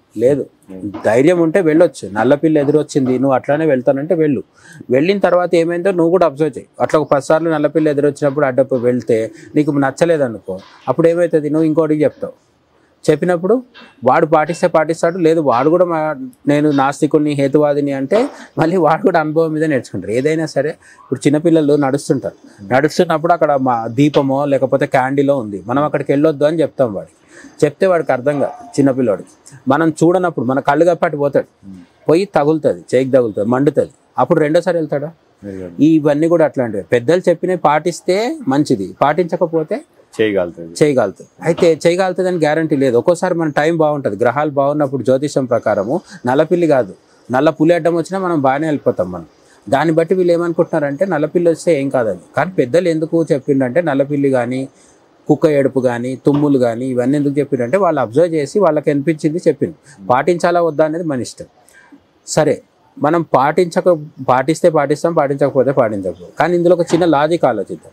లేదు ధైర్యం ఉంటే వెళ్ళొచ్చు నల్లపిల్లి ఎదురొచ్చింది నువ్వు అట్లానే వెళ్తానంటే వెళ్ళు వెళ్ళిన తర్వాత ఏమైందో నువ్వు కూడా అబ్జర్వ్ చేయి అట్లా ఒక పది సార్లు నల్లపిల్లి ఎదురొచ్చినప్పుడు అడ్డపు వెళ్తే నీకు నచ్చలేదు అనుకో అప్పుడు ఏమవుతుంది నువ్వు ఇంకోటికి చెప్తావు చెప్పినప్పుడు వాడు పాటిస్తే పాటిస్తాడు లేదు వాడు కూడా మా నేను నాస్తికుని హేతువాదిని అంటే మళ్ళీ వాడు కూడా అనుభవం మీద నేర్చుకుంటారు ఏదైనా సరే ఇప్పుడు చిన్నపిల్లలు నడుస్తుంటారు నడుస్తున్నప్పుడు అక్కడ మా దీపమో లేకపోతే క్యాండీలో ఉంది మనం అక్కడికి వెళ్ళొద్దు అని చెప్తాం వాడికి చెప్తే వాడికి అర్థం కాదు చిన్నపిల్లవాడికి మనం చూడనప్పుడు మన కళ్ళు కప్పటి పోతాడు పోయి తగులుతుంది చేయికి తగులుతుంది మండుతుంది అప్పుడు రెండోసారి వెళ్తాడా ఇవన్నీ కూడా అట్లాంటివి పెద్దలు చెప్పినవి పాటిస్తే మంచిది పాటించకపోతే చేయగలుగుతుంది చేయగలుగుతుంది అయితే చేయగలుగుతుంది అని గ్యారంటీ లేదు ఒక్కోసారి మన టైం బాగుంటుంది గ్రహాలు బాగున్నప్పుడు జ్యోతిషం ప్రకారము నల్లపిల్లి కాదు నల్ల పులి అడ్డం వచ్చినా మనం బాగానే వెళ్ళిపోతాం మనం దాన్ని బట్టి వీళ్ళు ఏమనుకుంటున్నారంటే నల్లపిల్లి వస్తే ఏం కాదని కానీ పెద్దలు ఎందుకు చెప్పిండంటే నల్లపిల్లి కానీ కుక్క ఏడుపు కానీ తుమ్ములు కానీ ఇవన్నీ ఎందుకు చెప్పిండంటే వాళ్ళు అబ్జర్వ్ చేసి వాళ్ళకి అనిపించింది చెప్పింది పాటించాలా వద్దా అనేది మన ఇష్టం సరే మనం పాటించక పాటిస్తే పాటిస్తాం పాటించకపోతే పాటించకపోతే కానీ ఇందులో ఒక చిన్న లాజిక్ ఆలోచిద్దాం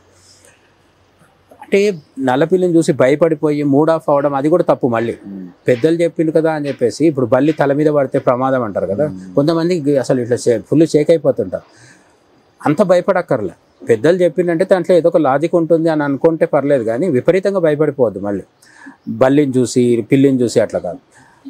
అంటే నల్లపిల్లిని చూసి భయపడిపోయి మూడ్ ఆఫ్ అవడం అది కూడా తప్పు మళ్ళీ పెద్దలు చెప్పిండు కదా అని చెప్పేసి ఇప్పుడు బల్లి తల మీద పడితే ప్రమాదం అంటారు కదా కొంతమంది అసలు ఇట్లా ఫుల్ షేక్ అయిపోతుంటారు అంత భయపడక్కర్లే పెద్దలు చెప్పిండంటే దాంట్లో ఏదో ఒక లాజిక్ ఉంటుంది అని అనుకుంటే పర్లేదు కానీ విపరీతంగా భయపడిపోవద్దు మళ్ళీ బల్లిని చూసి పిల్లిని చూసి అట్లా కాదు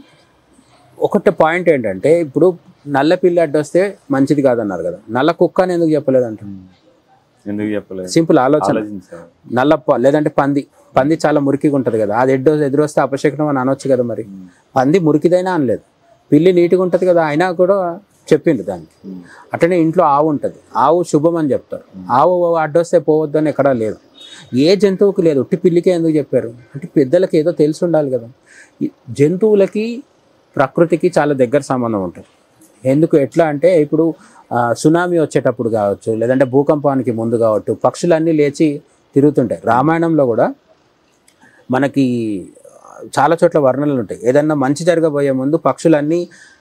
ఒకటి పాయింట్ ఏంటంటే ఇప్పుడు నల్ల పిల్లి అడ్డొస్తే మంచిది కాదన్నారు కదా నల్ల కుక్క అని ఎందుకు చెప్పలేదు అంట ఎందుకు చెప్పలేదు సింపుల్ ఆలోచన ఆలోచించాలి నల్ల ప- లేదంటే పంది పంది చాలా మురికిగా ఉంటుంది కదా అది ఎడ్డో ఎదురొస్తే అపశకనం అని అనొచ్చు కదా మరి పంది మురికిదైనా అనలేదు పిల్లి నీట్గా ఉంటుంది కదా అయినా కూడా చెప్పిండు దానికి అట్లనే ఇంట్లో ఆవు ఉంటుంది ఆవు శుభం అని చెప్తారు ఆవు అడ్డొస్తే పోవద్దు అని ఎక్కడా లేదు ఏ జంతువుకి లేదు ఉట్టి పిల్లికే ఎందుకు చెప్పారు అంటే పెద్దలకి ఏదో తెలిసి ఉండాలి కదా ఈ జంతువులకి ప్రకృతికి చాలా దగ్గర సంబంధం ఉంటుంది ఎందుకు ఎట్లా అంటే ఇప్పుడు ఆ, సునామీ వచ్చేటప్పుడు కావచ్చు లేదంటే భూకంపానికి ముందు కావచ్చు పక్షులన్నీ లేచి తిరుగుతుంటాయి రామాయణంలో కూడా మనకి చాలా చోట్ల వర్ణనలు ఉంటాయి ఏదన్నా మంచి జరగబోయే ముందు పక్షులన్నీ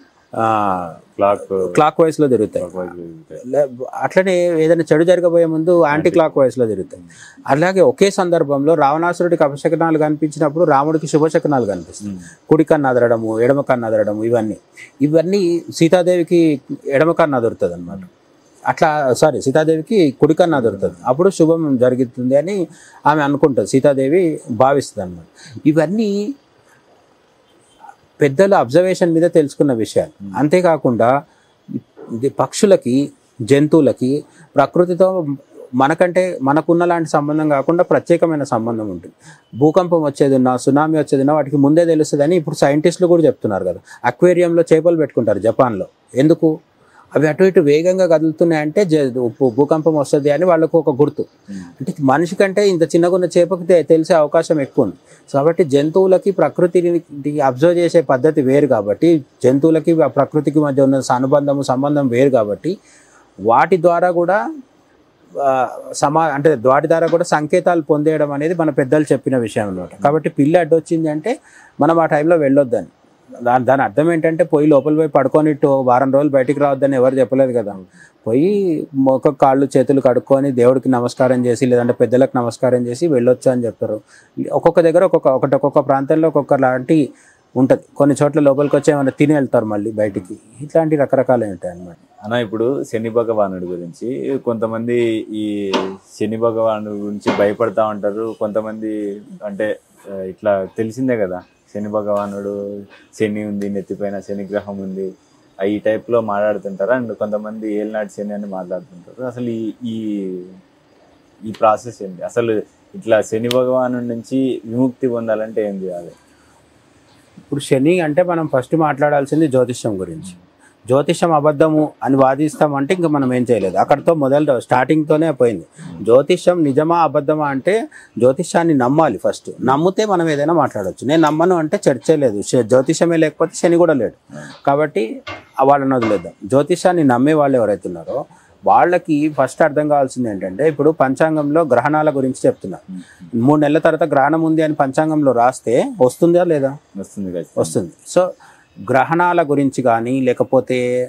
క్లాక్ క్లాక్ వైజ్లో తిరుగుతాయి లే- అట్లనే ఏదైనా చెడు జరగబోయే ముందు యాంటీ క్లాక్ వైజ్లో తిరుగుతాయి అలాగే ఒకే సందర్భంలో రావణాసురుడికి అపశకనాలు కనిపించినప్పుడు రాముడికి శుభశకనాలు కనిపిస్తాయి కుడి కన్ను అదరడము ఎడమ కన్ను అదరడము ఇవన్నీ ఇవన్నీ సీతాదేవికి ఎడమ కన్ను అదురుతుంది అనమాట అట్లా సారీ సీతాదేవికి కుడి కన్ను అదురుతుంది అప్పుడు శుభం జరుగుతుంది అని ఆమె అనుకుంటుంది సీతాదేవి భావిస్తుంది అనమాట ఇవన్నీ పెద్దల అబ్జర్వేషన్ మీద తెలుసుకున్న విషయాలు అంతేకాకుండా ఇది పక్షులకి జంతువులకి ప్రకృతితో మనకంటే మనకున్న లాంటి సంబంధం కాకుండా ప్రత్యేకమైన సంబంధం ఉంటుంది భూకంపం వచ్చేది ఉన్నా సునామీ వచ్చేది ఉన్నా వాటికి ముందే తెలుస్తుందని ఇప్పుడు సైంటిస్టులు కూడా చెప్తున్నారు కదా అక్వేరియంలో చేపలు పెట్టుకుంటారు జపాన్లో ఎందుకు అవి అటు ఇటు వేగంగా కదులుతున్నాయంటే జ- భూ- భూకంపం వస్తుంది అని వాళ్ళకు ఒక గుర్తు అంటే మనిషి కంటే ఇంత చిన్నగా ఉన్న చేపకి తె- తెలిసే అవకాశం ఎక్కువ ఉంది సో కాబట్టి జంతువులకి ప్రకృతిని అబ్జర్వ్ చేసే పద్ధతి వేరు కాబట్టి జంతువులకి ఆ ప్రకృతికి మధ్య ఉన్న అనుబంధము సంబంధం వేరు కాబట్టి వాటి ద్వారా కూడా ఆ, సమా అంటే వాటి ద్వారా కూడా సంకేతాలు పొందేయడం అనేది మన పెద్దలు చెప్పిన విషయం అనమాట కాబట్టి పిల్లి అడ్డొచ్చింది అంటే మనం ఆ టైంలో వెళ్ళొద్దని దాని దాని అర్థం ఏంటంటే పోయి లోపల పోయి పడుకొని ఇటు వారం రోజులు బయటికి రావద్దని ఎవరు చెప్పలేదు కదా పోయి ఒక కాళ్ళు చేతులు కడుక్కొని దేవుడికి నమస్కారం చేసి లేదంటే పెద్దలకు నమస్కారం చేసి వెళ్ళొచ్చు అని చెప్తారు ఒక్కొక్క దగ్గర ఒక్కొక్క ఒకటి ఒక్కొక్క ప్రాంతంలో ఒక్కొక్క లాంటి ఉంటుంది కొన్ని చోట్ల లోపలికి వచ్చి ఏమైనా తిని వెళ్తారు మళ్ళీ బయటికి ఇట్లాంటి రకరకాలు ఉంటాయి అన్నమాట అన్న ఇప్పుడు శని భగవానుడి గురించి కొంతమంది ఈ శని భగవానుడి గురించి భయపడతా ఉంటారు కొంతమంది అంటే ఆ, ఇట్లా తెలిసిందే కదా శని భగవానుడు శని ఉంది నెత్తిపైన శని గ్రహం ఉంది ఆ, ఈ టైప్లో మాట్లాడుతుంటారు అండ్ కొంతమంది ఏలినాటి శని అని మాట్లాడుతుంటారు అసలు ఈ ఈ ఈ ప్రాసెస్ ఏంటి అసలు ఇట్లా శని భగవాను నుంచి విముక్తి పొందాలంటే ఏం చేయాలి ఇప్పుడు శని అంటే మనం ఫస్ట్ మాట్లాడాల్సింది జ్యోతిష్యం గురించి జ్యోతిష్యం అబద్ధము అని వాదిస్తామంటే ఇంకా మనం ఏం చేయలేదు అక్కడితో మొదలు స్టార్టింగ్తోనే పోయింది జ్యోతిష్యం నిజమా అబద్ధమా అంటే జ్యోతిష్యాన్ని నమ్మాలి ఫస్ట్ నమ్మితే మనం ఏదైనా మాట్లాడవచ్చు నేను నమ్మను అంటే చర్చే లేదు శ- జ్యోతిష్యమే లేకపోతే శని కూడా లేడు కాబట్టి ఆ వాళ్ళని వదిలేద్దాం జ్యోతిష్యాన్ని నమ్మే వాళ్ళు ఎవరైతే ఉన్నారో వాళ్ళకి ఫస్ట్ అర్థం కావాల్సింది ఏంటంటే ఇప్పుడు పంచాంగంలో గ్రహణాల గురించి చెప్తున్నారు మూడు నెలల తర్వాత గ్రహణం ఉంది అని పంచాంగంలో రాస్తే వస్తుందా లేదా వస్తుంది కదా వస్తుంది సో గ్రహణాల గురించి కానీ లేకపోతే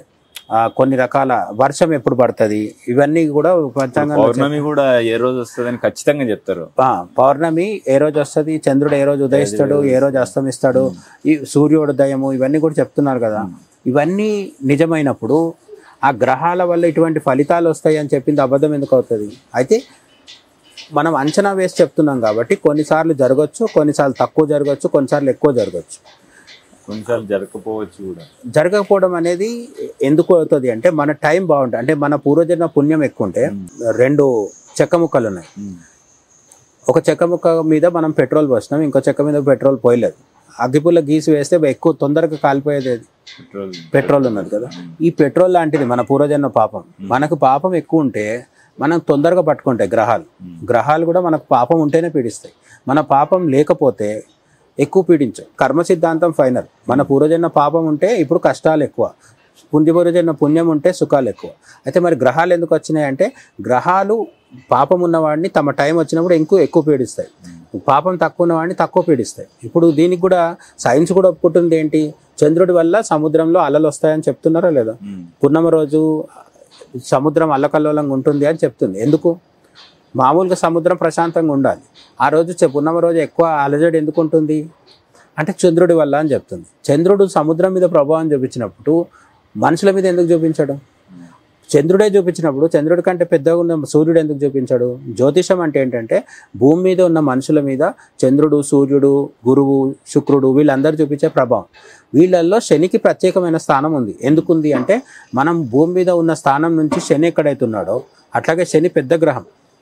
ఆ, కొన్ని రకాల వర్షం ఎప్పుడు పడుతుంది ఇవన్నీ కూడా పంచాంగంలో పౌర్ణమి కూడా ఏ రోజు వస్తుందని ఖచ్చితంగా చెప్తారు ఆ, పౌర్ణమి ఏ రోజు వస్తుంది చంద్రుడు ఏ రోజు ఉదయిస్తాడు ఏ రోజు అస్తమిస్తాడు ఈ సూర్యోదయము ఇవన్నీ కూడా చెప్తున్నారు కదా ఇవన్నీ నిజమైనప్పుడు ఆ గ్రహాల వల్ల ఇటువంటి ఫలితాలు వస్తాయి అని చెప్పింది అబద్ధం ఎందుకు అవుతుంది అయితే మనం అంచనా వేసి చెప్తున్నాం కాబట్టి కొన్నిసార్లు జరగచ్చు కొన్నిసార్లు తక్కువ జరగచ్చు కొన్నిసార్లు ఎక్కువ జరగచ్చు కొన్నిసార్లు జరగకపోవచ్చు కూడా జరగకపోవడం అనేది ఎందుకు అవుతుంది అంటే మన టైం బాగుంటుంది అంటే మన పూర్వజన్మ పుణ్యం ఎక్కువ ఉంటే రెండు చెక్క ముక్కలు ఉన్నాయి ఉమ్. ఒక చెక్క ముక్క మీద మనం పెట్రోల్ పోసినాం ఇంకో చెక్క మీద పెట్రోల్ పోయలేదు అగ్గిపుల్ల గీసి వేస్తే ఎక్కువ తొందరగా కాలిపోయేది ఏది? పెట్రోల్ పెట్రోల్ ఉన్నది కదా ఈ పెట్రోల్ లాంటిది మన పూర్వజన్మ పాపం మనకు పాపం ఎక్కువ ఉంటే మనం తొందరగా పట్టుకుంటాయి గ్రహాలు గ్రహాలు కూడా మనకు పాపం ఉంటేనే పీడిస్తాయి మన పాపం లేకపోతే ఎక్కువ పీడించవు కర్మ సిద్ధాంతం ఫైనల్ మన పూర్వజన్మ పాపం ఉంటే ఇప్పుడు కష్టాలు ఎక్కువ పుణ్య పూర్వజన్మ పుణ్యం ఉంటే సుఖాలు ఎక్కువ అయితే మరి గ్రహాలు ఎందుకు వచ్చినాయి అంటే గ్రహాలు పాపం ఉన్నవాడిని తమ టైం వచ్చినప్పుడు ఇంకో ఎక్కువ పీడిస్తాయి పాపం తక్కువ ఉన్నవాడిని తక్కువ పీడిస్తాయి ఇప్పుడు దీనికి కూడా సైన్స్ కూడా ఒప్పుకుంటుంది ఏంటి చంద్రుడి వల్ల సముద్రంలో అలలు వస్తాయని చెప్తున్నారా లేదా ఉమ్. పూర్ణమ రోజు సముద్రం అల్లకల్లోలంగా ఉంటుంది అని చెప్తుంది ఎందుకు మామూలుగా సముద్రం ప్రశాంతంగా ఉండాలి ఆ రోజు చె- పూర్ణమ రోజు ఎక్కువ అలజడి ఎందుకు ఉంటుంది అంటే చంద్రుడి వల్ల అని చెప్తుంది చంద్రుడు సముద్రం మీద ప్రభావం చూపించినప్పుడు మనుషుల మీద ఎందుకు చూపించడం చంద్రుడే చూపించినప్పుడు చంద్రుడి కంటే పెద్దగా ఉన్న సూర్యుడు ఎందుకు చూపించాడు జ్యోతిషం అంటే ఏంటంటే భూమి మీద ఉన్న మనుషుల మీద చంద్రుడు సూర్యుడు గురువు శుక్రుడు వీళ్ళందరూ చూపించే ప్రభావం వీళ్ళల్లో శనికి ప్రత్యేకమైన స్థానం ఉంది ఎందుకుంది అంటే మనం భూమి మీద ఉన్న స్థానం నుంచి శని ఎక్కడైతే ఉన్నాడో అట్లాగే శని పెద్ద గ్రహం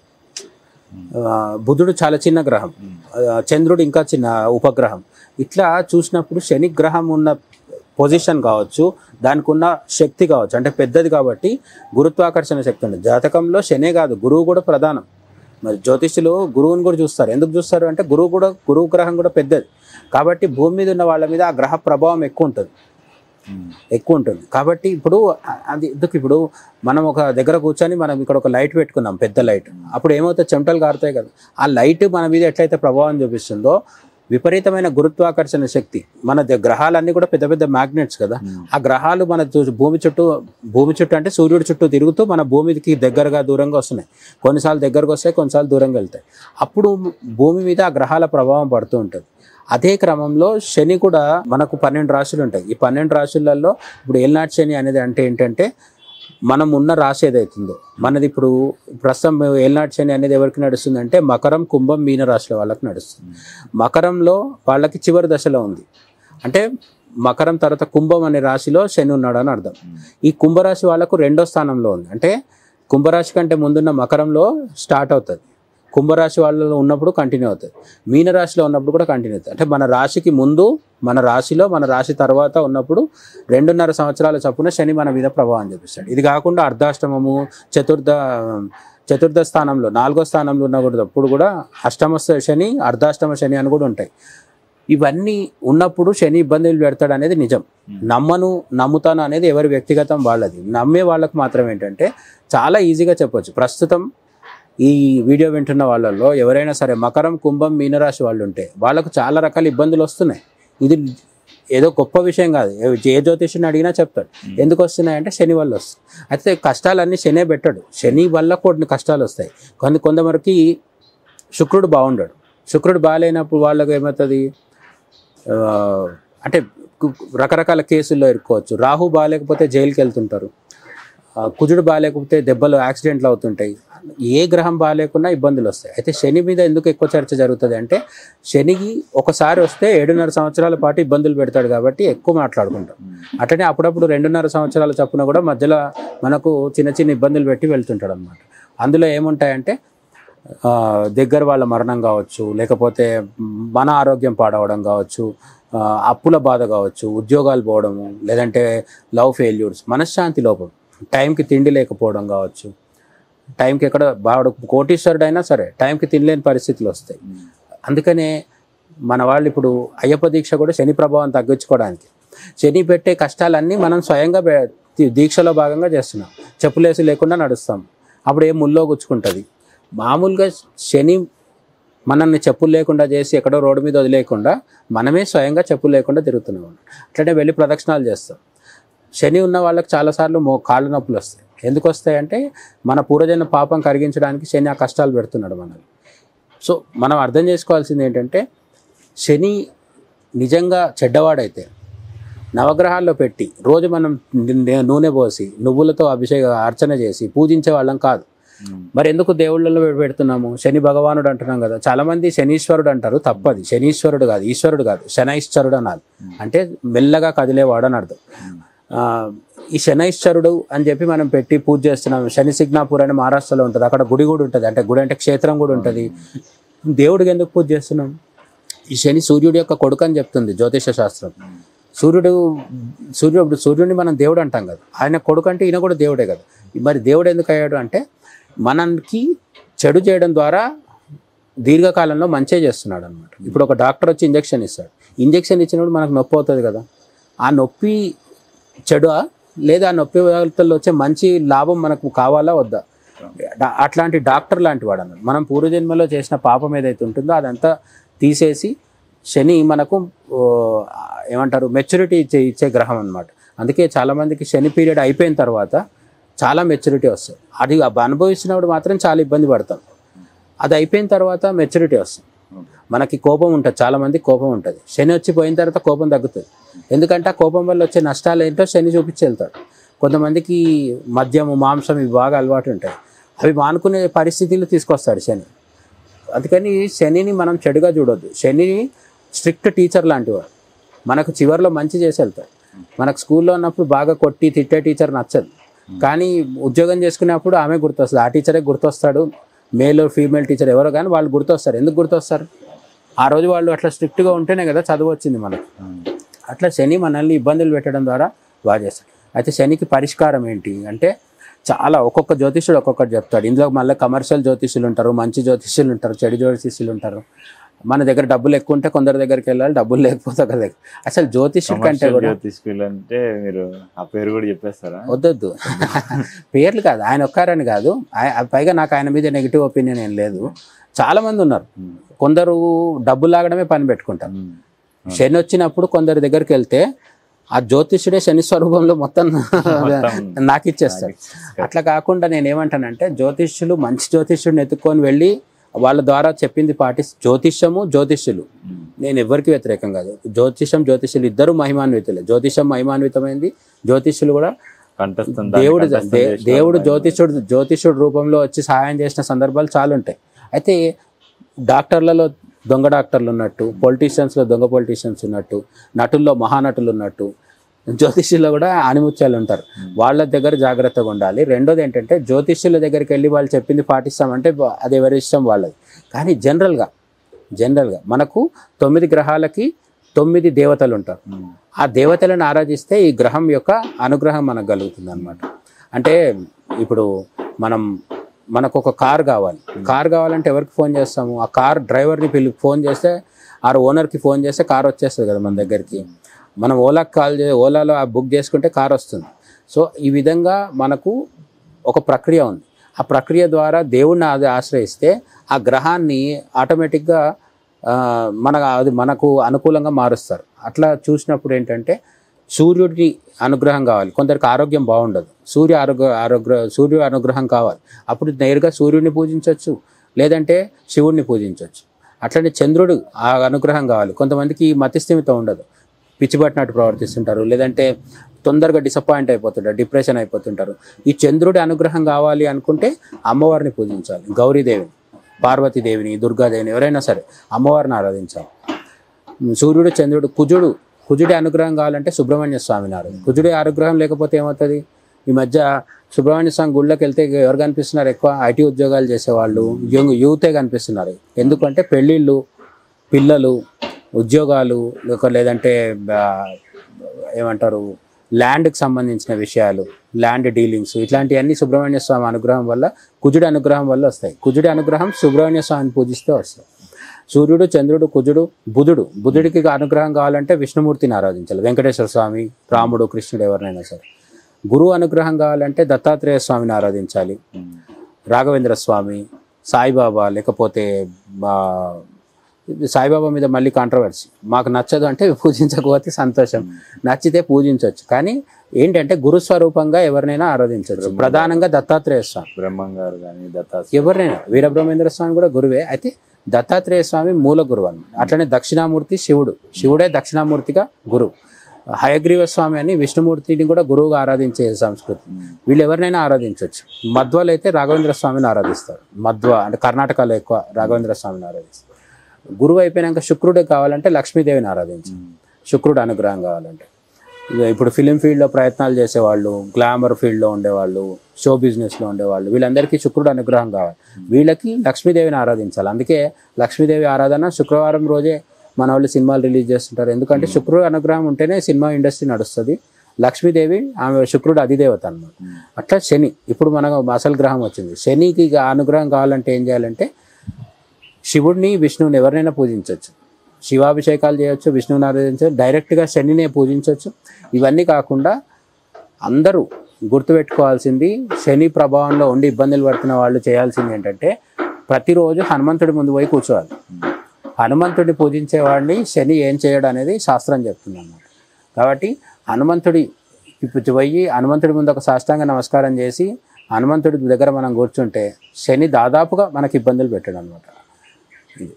ఆ, బుధుడు చాలా చిన్న గ్రహం ఆ, చంద్రుడు ఇంకా చిన్న ఉపగ్రహం ఇట్లా చూసినప్పుడు శని గ్రహం ఉన్న పొజిషన్ కావచ్చు దానికి ఉన్న శక్తి కావచ్చు అంటే పెద్దది కాబట్టి గురుత్వాకర్షణ శక్తి ఉంది జాతకంలో శనే కాదు గురువు కూడా ప్రధానం మరి జ్యోతిష్యులు గురువుని కూడా చూస్తారు ఎందుకు చూస్తారు అంటే గురువు కూడా గురువు గ్రహం కూడా పెద్దది కాబట్టి భూమి మీద ఉన్న వాళ్ళ మీద ఆ గ్రహ ప్రభావం ఎక్కువ ఉంటుంది ఉమ్. ఎక్కువ ఉంటుంది కాబట్టి ఇప్పుడు అ- అది ఎందుకు ఇప్పుడు మనం ఒక దగ్గర కూర్చొని మనం ఇక్కడ ఒక లైట్ పెట్టుకున్నాం పెద్ద లైట్ అప్పుడు ఏమవుతాయి చెమటలు కారుతాయి కదా ఆ లైట్ మన మీద ఎట్లయితే ప్రభావం చూపిస్తుందో విపరీతమైన గురుత్వాకర్షణ శక్తి మన ద- గ్రహాలన్నీ కూడా పెద్ద పెద్ద మ్యాగ్నెట్స్ కదా ఆ గ్రహాలు మన చు- భూమి చుట్టూ భూమి చుట్టూ అంటే సూర్యుడి చుట్టూ తిరుగుతూ మన భూమికి దగ్గరగా దూరంగా వస్తున్నాయి కొన్నిసార్లు దగ్గరకు వస్తాయి కొన్నిసార్లు దూరంగా వెళ్తాయి అప్పుడు భూమి మీద ఆ గ్రహాల ప్రభావం పడుతూ ఉంటుంది అదే క్రమంలో శని కూడా మనకు పన్నెండు రాశులు ఉంటాయి ఈ పన్నెండు రాశులలో ఇప్పుడు ఏల్నాటి శని అనేది అంటే ఏంటంటే మనం ఉన్న రాశి ఏదైతుందో మనది ఇప్పుడు ప్రస్తుతం ఏల్నాటి శని అనేది ఎవరికి నడుస్తుంది అంటే మకరం కుంభం మీన రాశుల వాళ్ళకి నడుస్తుంది మకరంలో వాళ్ళకి చివరి దశలో ఉంది అంటే మకరం తర్వాత కుంభం అనే రాశిలో శని ఉన్నాడు అని అర్థం ఈ కుంభరాశి వాళ్ళకు రెండో స్థానంలో ఉంది అంటే కుంభరాశి కంటే ముందున్న మకరంలో స్టార్ట్ అవుతుంది కుంభరాశి వాళ్ళలో ఉన్నప్పుడు కంటిన్యూ అవుతుంది మీనరాశిలో ఉన్నప్పుడు కూడా కంటిన్యూ అవుతుంది అంటే మన రాశికి ముందు మన రాశిలో మన రాశి తర్వాత ఉన్నప్పుడు రెండున్నర సంవత్సరాల చొప్పున శని మన మీద ప్రభావం చూపిస్తాడు ఇది కాకుండా అర్ధాష్టమము చతుర్థ చతుర్థ స్థానంలో నాలుగో స్థానంలో ఉన్న కూడా అప్పుడు కూడా అష్టమ శని అర్ధాష్టమ శని అని కూడా ఉంటాయి ఇవన్నీ ఉన్నప్పుడు శని ఇబ్బందులు పెడతాడు అనేది నిజం నమ్మను నమ్ముతాను అనేది ఎవరి వ్యక్తిగతం వాళ్ళది నమ్మే వాళ్ళకు మాత్రం ఏంటంటే చాలా ఈజీగా చెప్పొచ్చు ప్రస్తుతం ఈ వీడియో వింటున్న వాళ్ళల్లో ఎవరైనా సరే మకరం కుంభం మీనరాశి వాళ్ళు ఉంటే వాళ్ళకు చాలా రకాల ఇబ్బందులు వస్తున్నాయి ఇది ఏదో గొప్ప విషయం కాదు ఏ- ఏ జ్యోతిష్యుని అడిగినా చెప్తాడు ఎందుకు వస్తున్నాయంటే శని వల్ల వస్తాయి అయితే కష్టాలన్నీ శనే పెట్టాడు శని వల్ల కొన్ని కష్టాలు వస్తాయి కొన్ని కొంతవరకు శుక్రుడు బాగుండాడు శుక్రుడు బాగాలేనప్పుడు వాళ్ళకు ఏమవుతుంది ఆ, అంటే కు- రకరకాల కేసుల్లో ఇరుక్కోవచ్చు రాహు బాగాలేకపోతే జైలుకి వెళ్తుంటారు ఆ, కుజుడు బాగాలేకపోతే దెబ్బలు యాక్సిడెంట్లు అవుతుంటాయి ఏ గ్రహం బాగాలేకున్నా ఇబ్బందులు వస్తాయి అయితే శని మీద ఎందుకు ఎక్కువ చర్చ జరుగుతుంది అంటే శనికి ఒకసారి వస్తే ఏడున్నర సంవత్సరాల పాటు ఇబ్బందులు పెడతాడు కాబట్టి ఎక్కువ మాట్లాడుకుంటాం అట్లనే అప్పుడప్పుడు రెండున్నర సంవత్సరాల చప్పున కూడా మధ్యలో మనకు చిన్న చిన్న ఇబ్బందులు పెట్టి వెళ్తుంటాడు అనమాట అందులో ఏముంటాయంటే ఆ, దగ్గర వాళ్ళ మరణం కావచ్చు లేకపోతే మన ఆరోగ్యం పాడవడం కావచ్చు ఆ, అప్పుల బాధ కావచ్చు ఉద్యోగాలు పోవడము లేదంటే లవ్ ఫెయిల్యూర్స్ మనశ్శాంతి లోపం టైంకి తిండి లేకపోవడం కావచ్చు టైంకి ఎక్కడ బాగా కోటీశ్వరుడు అయినా సరే టైంకి తినలేని పరిస్థితులు వస్తాయి అందుకనే మన వాళ్ళు ఇప్పుడు అయ్యప్ప దీక్ష కూడా శని ప్రభావం తగ్గించుకోవడానికి శని పెట్టే కష్టాలన్నీ మనం స్వయంగా బె- దీ- దీక్షలో భాగంగా చేస్తున్నాం చెప్పులేసి లేకుండా నడుస్తాం అప్పుడు ఏం ముల్లో గుచ్చుకుంటుంది మామూలుగా శని మనల్ని చెప్పులు లేకుండా చేసి ఎక్కడో రోడ్డు మీద వదిలేయకుండా మనమే స్వయంగా చెప్పులు లేకుండా తిరుగుతున్నాం అట్లనే వెళ్ళి ప్రదక్షిణాలు చేస్తాం శని ఉన్న వాళ్ళకి చాలాసార్లు మో కాళ్ళ నొప్పులు వస్తాయి ఎందుకు వస్తాయి అంటే మన పూర్వజన్మ పాపం కరిగించడానికి శని ఆ కష్టాలు పెడుతున్నాడు మనల్ని సో మనం అర్థం చేసుకోవాల్సింది ఏంటంటే శని నిజంగా చెడ్డవాడైతే నవగ్రహాల్లో పెట్టి రోజు మనం ని- నూనె పోసి నువ్వులతో అభిషేక అర్చన చేసి పూజించే వాళ్ళం కాదు మరి ఎందుకు దేవుళ్ళలో పె- పెడుతున్నాము శని భగవానుడు అంటున్నాం కదా చాలా మంది శనీశ్వరుడు అంటారు తప్పది శనీశ్వరుడు కాదు ఈశ్వరుడు కాదు శనైశ్వరుడు అనాలి అంటే మెల్లగా కదిలేవాడు అని అర్థం ఆ, ఈ శనైశ్వరుడు అని చెప్పి మనం పెట్టి పూజ చేస్తున్నాం శని సిగ్నాపూర్ అని మహారాష్ట్రలో ఉంటుంది అక్కడ గుడి కూడా ఉంటుంది అంటే గుడి అంటే క్షేత్రం కూడా ఉంటుంది దేవుడికి ఎందుకు పూజ చేస్తున్నాం ఈ శని సూర్యుడి యొక్క కొడుకు అని చెప్తుంది జ్యోతిష శాస్త్రం సూర్యుడు సూర్యుడు సూర్యుడిని మనం దేవుడు అంటాం కదా ఆయన కొడుకు అంటే ఈయన కూడా దేవుడే కదా మరి దేవుడు ఎందుకు అయ్యాడు అంటే మనకి చెడు చేయడం ద్వారా దీర్ఘకాలంలో మంచే చేస్తున్నాడు అనమాట ఇప్పుడు ఒక డాక్టర్ వచ్చి ఇంజెక్షన్ ఇస్తాడు ఇంజెక్షన్ ఇచ్చినప్పుడు మనకు నొప్పి అవుతుంది కదా ఆ నొప్పి చెడు లేదా ఆ నొప్పి వార్తల్లో వచ్చే మంచి లాభం మనకు కావాలా వద్దా డా- అట్లాంటి డాక్టర్ లాంటి వాడు అన్నమాట మనం పూర్వజన్మలో చేసిన పాపం ఏదైతే ఉంటుందో అదంతా తీసేసి శని మనకు ఓ, ఏమంటారు మెచ్యూరిటీ ఇచ్చే ఇచ్చే గ్రహం అన్నమాట అందుకే చాలామందికి శని పీరియడ్ అయిపోయిన తర్వాత చాలా మెచ్యూరిటీ వస్తుంది అది అబ్బ- అనుభవించినప్పుడు మాత్రం చాలా ఇబ్బంది పడతాం అది అయిపోయిన తర్వాత మెచ్యూరిటీ వస్తుంది మనకి కోపం ఉంటుంది చాలా మందికి కోపం ఉంటుంది శని వచ్చి పోయిన తర్వాత కోపం తగ్గుతుంది ఎందుకంటే ఆ కోపం వల్ల వచ్చే నష్టాలు ఏంటో శని చూపించి వెళ్తాడు కొంతమందికి మద్యము మాంసం ఇవి బాగా అలవాటు ఉంటాయి అవి మానుకునే పరిస్థితులు తీసుకొస్తాడు శని అందుకని శనిని మనం చెడుగా చూడొద్దు శని స్ట్రిక్ట్ టీచర్ లాంటివాడు మనకు చివరిలో మంచి చేసి వెళ్తాడు మనకు స్కూల్లో ఉన్నప్పుడు బాగా కొట్టి తిట్టే టీచర్ నచ్చదు కానీ ఉద్యోగం చేసుకునేప్పుడు ఆమె గుర్తొస్తుంది ఆ టీచరే గుర్తొస్తాడు మేల్ ఫీమేల్ టీచర్ ఎవరో కానీ వాళ్ళు గుర్తొస్తారు ఎందుకు గుర్తొస్తారు ఆ రోజు వాళ్ళు అట్లా స్ట్రిక్ట్గా ఉంటేనే కదా చదువు వచ్చింది మనకు అట్లా శని మనల్ని ఇబ్బందులు పెట్టడం ద్వారా బాగా చేస్తాడు అయితే శనికి పరిష్కారం ఏంటి అంటే చాలా ఒక్కొక్క జ్యోతిష్యుడు ఒక్కొక్కటి చెప్తాడు ఇందులో మళ్ళీ కమర్షియల్ జ్యోతిష్యులు ఉంటారు మంచి జ్యోతిష్యులు ఉంటారు చెడు జ్యోతిష్యులు ఉంటారు మన దగ్గర డబ్బులు ఎక్కువ ఉంటే కొందరి దగ్గరికి వెళ్ళాలి డబ్బులు లేకపోతే ఒకరి దగ్గర అసలు జ్యోతిష్యుడి కంటే కూడా జ్యోతిష్కులు అంటే మీరు ఆ పేరు కూడా చెప్పేస్తారా వద్దొద్దు పేర్లు కాదు ఆయన ఒక్కారని కాదు ఆయ- పైగా నాకు ఆయన మీద నెగిటివ్ ఒపీనియన్ ఏం లేదు చాలా మంది ఉన్నారు కొందరు డబ్బు లాగడమే పని పెట్టుకుంటారు ఉమ్. శని వచ్చినప్పుడు కొందరి దగ్గరికి వెళ్తే ఆ జ్యోతిష్యుడే శని స్వరూపంలో మొత్తం నాకు ఇచ్చేస్తాడు అట్లా కాకుండా నేను ఏమంటానంటే జ్యోతిష్యులు మంచి జ్యోతిష్యుడిని ఎత్తుక్కొని వెళ్ళి వాళ్ళ ద్వారా చెప్పింది పాటి జ్యోతిష్యము జ్యోతిష్యులు ఉమ్. నేను ఎవరికి వ్యతిరేకం కాదు జ్యోతిషం జ్యోతిష్యులు ఇద్దరు మహిమాన్వితులే జ్యోతిషం మహిమాన్వితమైంది జ్యోతిష్యులు కూడా కంఠస్థం దాన్ని దేవుడు కంఠస్థం దే- చేసిన దేవుడు వాళ్ళు. జ్యోతిష్యుడు జ్యోతిష్యుడు రూపంలో వచ్చి సహాయం చేసిన సందర్భాలు చాలా ఉంటాయి అయితే డాక్టర్లలో దొంగ డాక్టర్లు ఉన్నట్టు పొలిటీషియన్స్లో దొంగ పొలిటీషియన్స్ ఉన్నట్టు నటుల్లో మహానటులు ఉన్నట్టు జ్యోతిష్యుల్లో కూడా ఆనిముత్యాలు ఉంటారు వాళ్ళ దగ్గర జాగ్రత్తగా ఉండాలి రెండోది ఏంటంటే జ్యోతిష్యుల దగ్గరికి వెళ్ళి వాళ్ళు చెప్పింది పాటిస్తామంటే బ- అది ఎవరి ఇష్టం వాళ్ళది కానీ జనరల్గా జనరల్గా మనకు తొమ్మిది గ్రహాలకి తొమ్మిది దేవతలు ఉంటారు ఉమ్. ఆ దేవతలను ఆరాధిస్తే ఈ గ్రహం యొక్క అనుగ్రహం మనకు కలుగుతుంది అనమాట అంటే ఇప్పుడు మనం మనకు ఒక కార్ కావాలి కార్ కావాలంటే ఎవరికి ఫోన్ చేస్తాము ఆ కార్ డ్రైవర్ని పిలి ఫోన్ చేస్తే ఆ ఓనర్కి ఫోన్ చేస్తే కార్ వచ్చేస్తుంది కదా మన దగ్గరికి మనం ఓలాకి కాల్ చే ఓలాలో ఆ బుక్ చేసుకుంటే కార్ వస్తుంది సో ఈ విధంగా మనకు ఒక ప్రక్రియ ఉంది ఆ ప్రక్రియ ద్వారా దేవుణ్ణి అది ఆశ్రయిస్తే ఆ గ్రహాన్ని ఆటోమేటిక్గా ఆ, మన అది మనకు అనుకూలంగా మారుస్తారు అట్లా చూసినప్పుడు ఏంటంటే సూర్యుడికి అనుగ్రహం కావాలి కొందరికి ఆరోగ్యం బాగుండదు సూర్య ఆరోగ్య ఆరోగ్య సూర్యుడి అనుగ్రహం కావాలి అప్పుడు నేరుగా సూర్యుడిని పూజించవచ్చు లేదంటే శివుడిని పూజించవచ్చు అట్లనే చంద్రుడు ఆ అనుగ్రహం కావాలి కొంతమందికి మతిస్థిమితం ఉండదు పిచ్చిపట్టినట్టు ప్రవర్తిస్తుంటారు లేదంటే తొందరగా డిసప్పాయింట్ అయిపోతుంటారు డిప్రెషన్ అయిపోతుంటారు ఈ చంద్రుడి అనుగ్రహం కావాలి అనుకుంటే అమ్మవారిని పూజించాలి గౌరీదేవిని పార్వతీదేవిని దుర్గాదేవిని ఎవరైనా సరే అమ్మవారిని ఆరాధించాలి సూర్యుడు చంద్రుడు కుజుడు కుజుడి అనుగ్రహం కావాలంటే సుబ్రహ్మణ్య స్వామిని ఆరాధన కుజుడి అనుగ్రహం లేకపోతే ఏమవుతుంది ఈ మధ్య సుబ్రహ్మణ్య స్వామి గుళ్ళకి వెళ్తే ఎవరు కనిపిస్తున్నారు ఎక్కువ ఐటీ ఉద్యోగాలు చేసేవాళ్ళు యంగ్ యూతే కనిపిస్తున్నారు ఎందుకంటే పెళ్ళిళ్ళు పిల్లలు ఉద్యోగాలు లేక లేదంటే ఆ, ఏమంటారు ల్యాండ్కి సంబంధించిన విషయాలు ల్యాండ్ డీలింగ్స్ ఇట్లాంటివన్నీ సుబ్రహ్మణ్య స్వామి అనుగ్రహం వల్ల కుజుడి అనుగ్రహం వల్ల వస్తాయి కుజుడి అనుగ్రహం సుబ్రహ్మణ్య స్వామిని పూజిస్తే వస్తాయి సూర్యుడు చంద్రుడు కుజుడు బుధుడు బుధుడికి అనుగ్రహం కావాలంటే విష్ణుమూర్తిని ఆరాధించాలి వెంకటేశ్వర స్వామి రాముడు కృష్ణుడు ఎవరినైనా సరే గురువు అనుగ్రహం కావాలంటే దత్తాత్రేయ స్వామిని ఆరాధించాలి ఉమ్. రాఘవేంద్ర స్వామి సాయిబాబా లేకపోతే ఆ, ఇది సాయిబాబా మీద మళ్ళీ కాంట్రవర్సీ మాకు నచ్చదు అంటే పూజించకపోతే సంతోషం నచ్చితే పూజించవచ్చు కానీ ఏంటంటే గురుస్వరూపంగా ఎవరినైనా ఆరాధించవచ్చు ప్రధానంగా దత్తాత్రేయ స్వామి బ్రహ్మం గారు కానీ దత్తా ఎవరినైనా వీరబ్రహ్మేంద్ర స్వామి కూడా గురువే అయితే దత్తాత్రేయ స్వామి మూల గురువు అన్నమాట అట్లనే దక్షిణామూర్తి శివుడు శివుడే దక్షిణామూర్తిగా గురువు హయగ్రీవ స్వామి అని విష్ణుమూర్తిని కూడా గురువుగా ఆరాధించే సంస్కృతి వీళ్ళు ఎవరినైనా ఆరాధించవచ్చు మధ్వలు అయితే రాఘవేంద్ర స్వామిని ఆరాధిస్తారు మధ్వ అంటే కర్ణాటకలో ఎక్కువ రాఘవేంద్ర స్వామిని ఆరాధిస్తారు గురువు అయిపోయినాక శుక్రుడే కావాలంటే లక్ష్మీదేవిని ఆరాధించారు శుక్రుడు అనుగ్రహం కావాలంటే ఇక ఇప్పుడు ఫిలిం ఫీల్డ్లో ప్రయత్నాలు చేసేవాళ్ళు గ్లామర్ ఫీల్డ్లో ఉండేవాళ్ళు షో బిజినెస్లో ఉండేవాళ్ళు వీళ్ళందరికీ శుక్రుడు అనుగ్రహం కావాలి వీళ్ళకి లక్ష్మీదేవిని ఆరాధించాలి అందుకే లక్ష్మీదేవి ఆరాధన శుక్రవారం రోజే మన వాళ్ళు సినిమాలు రిలీజ్ చేస్తుంటారు ఎందుకంటే శుక్రుడు అనుగ్రహం ఉంటేనే సినిమా ఇండస్ట్రీ నడుస్తుంది లక్ష్మీదేవి ఆమె శుక్రుడు అధిదేవత అన్నమాట అట్లా శని ఇప్పుడు మనకు అసలు గ్రహం వచ్చింది శనికి ఇక అనుగ్రహం కావాలంటే ఏం చేయాలంటే శివుడిని విష్ణువుని ఎవరినైనా పూజించవచ్చు శివాభిషేకాలు చేయొచ్చు విష్ణువుని ఆరాధించవచ్చు డైరెక్ట్గా శనినే పూజించవచ్చు ఇవన్నీ కాకుండా అందరూ గుర్తుపెట్టుకోవాల్సింది శని ప్రభావంలో ఉండి ఇబ్బందులు పడుతున్న వాళ్ళు చేయాల్సింది ఏంటంటే ప్రతిరోజు హనుమంతుడి ముందు పోయి కూర్చోవాలి హనుమంతుడిని పూజించే వాడిని శని ఏం చేయడం అనేది శాస్త్రం చెప్తుంది అన్నమాట కాబట్టి హనుమంతుడి ఇప్పుడు పోయి హనుమంతుడి ముందు ఒక సాష్టాంగ నమస్కారం చేసి హనుమంతుడి దగ్గర మనం కూర్చుంటే శని దాదాపుగా మనకి ఇబ్బందులు పెట్టాడు అనమాట ఇది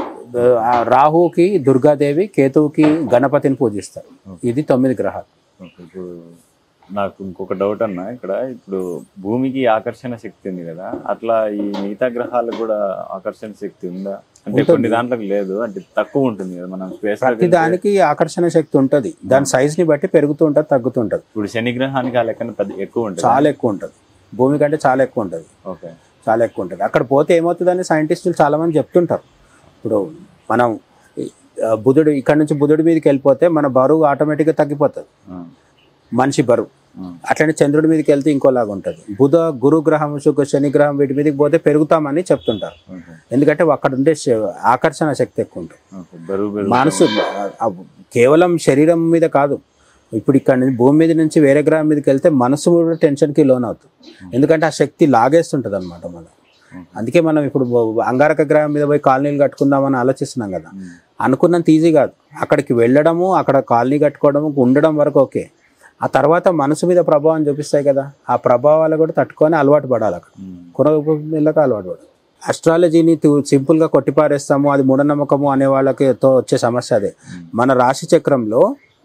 ఆ రాహుకి దుర్గాదేవి కేతువుకి గణపతిని పూజిస్తారు ఇది తొమ్మిది గ్రహాలు ఓకే, ఇప్పుడు నాకు ఇంకొక డౌట్ అన్న ఇక్కడ ఇప్పుడు భూమికి ఆకర్షణ శక్తి ఉంది కదా అట్లా ఈ మిగతా గ్రహాలకు కూడా ఆకర్షణ శక్తి ఉందా అంటే కొన్ని దాంట్లోకి లేదు అంటే తక్కువ ఉంటుంది కదా మనం స్పేస్ ప్రతి దానికి ఆకర్షణ శక్తి ఉంటుంది దాని size ని బట్టి పెరుగుతూ ఉంటుంది తగ్గుతూ ఉంటుంది ఇప్పుడు శని గ్రహానికి ఆ లెక్కన పెద్ద ఎక్కువ ఉంటుంది చాలా ఎక్కువ ఉంటుంది భూమి కంటే చాలా ఎక్కువ ఉంటుంది ఓకే చాలా ఎక్కువ ఉంటుంది అక్కడ పోతే ఏమవుతుందని సైంటిస్టులు చాలా మంది చెప్తుంటారు ఇప్పుడు మనం ఈ, ఆ, బుధుడు ఇక్కడ నుంచి బుధుడి మీదకి వెళ్ళిపోతే మన బరువు ఆటోమేటిక్గా తగ్గిపోతుంది ఆ, మనిషి బరువు ఆ, అట్లనే చంద్రుడి మీదకి వెళ్తే ఇంకోలాగా ఉంటుంది బుధ గురు గ్రహం శుక్ర శని గ్రహం వీటి మీదకి పోతే పెరుగుతామని చెప్తుంటారు ఓకే, ఎందుకంటే అక్కడ ఉండే శ- ఆకర్షణ శక్తి ఎక్కువ ఉంటుంది ఓకే. బరువు బరువు మనసు ఆ, కేవలం శరీరం మీద కాదు ఇప్పుడు ఇక్కడ నుంచి భూమి మీద నుంచి వేరే గ్రహం మీదకి వెళ్తే మనసు కూడా టెన్షన్కి లోన్ అవుతుంది ఎందుకంటే ఆ శక్తి లాగేస్తుంటుంది అనమాట మనం అందుకే మనం ఇప్పుడు బో- అంగారక గ్రహం మీద పోయి కాలనీలు కట్టుకుందామని ఆలోచిస్తున్నాం కదా అనుకున్నంత ఈజీ కాదు అక్కడికి వెళ్ళడము అక్కడ కాలనీ కట్టుకోవడము ఉండడం వరకు ఓకే ఆ తర్వాత మనసు మీద ప్రభావం చూపిస్తాయి కదా ఆ ప్రభావాలు కూడా తట్టుకొని అలవాటు పడాలి అక్కడ ఉమ్, కొనలకు అలవాటు పడాలి అస్ట్రాలజీని తు- సింపుల్గా కొట్టిపారేస్తాము అది మూఢనమ్మకము అనే వాళ్ళకి తో వచ్చే సమస్య అదే మన రాశి చక్రంలో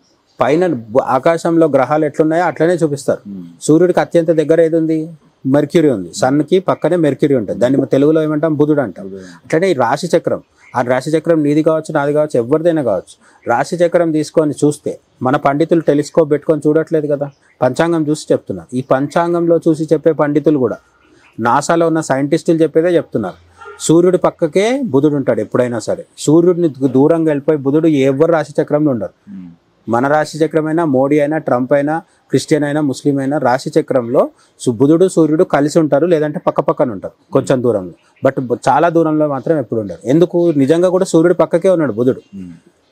పైన బు- ఆకాశంలో గ్రహాలు ఎట్లున్నాయో అట్లనే చూపిస్తారు ఉమ్, సూర్యుడికి అత్యంత దగ్గర ఏది ఉంది మెర్క్యూరీ ఉంది సన్కి పక్కనే మెర్క్యూరీ ఉంటుంది దాన్ని మన తెలుగులో ఏమంటాం బుధుడు అంటాం అట్లనే ఈ రాశి చక్రం ఆ రాశి చక్రం నీది కావచ్చు నాది కావచ్చు ఎవరిదైనా కావచ్చు రాశి చక్రం తీసుకొని చూస్తే మన పండితులు టెలిస్కోప్ పెట్టుకొని చూడట్లేదు కదా పంచాంగం చూసి చెప్తున్నారు ఈ పంచాంగంలో చూసి చెప్పే పండితులు కూడా నాసాలో ఉన్న సైంటిస్టులు చెప్పేదే చెప్తున్నారు సూర్యుడి పక్కకే బుధుడు ఉంటాడు ఎప్పుడైనా సరే సూర్యుడిని దూరంగా వెళ్ళిపోయి బుధుడు ఎవరు రాశి చక్రంలో ఉండరు ఉమ్, మన రాశి చక్రమైనా మోడీ అయినా ట్రంప్ అయినా క్రిస్టియన్ అయినా ముస్లిం అయినా రాశి చక్రంలో సు- బుధుడు సూర్యుడు కలిసి ఉంటారు లేదంటే పక్క పక్కన ఉంటారు కొంచెం దూరంలో బట్ బ- చాలా దూరంలో మాత్రం ఎప్పుడు ఉండరు ఎందుకు నిజంగా కూడా సూర్యుడు పక్కకే ఉన్నాడు బుధుడు ఉమ్,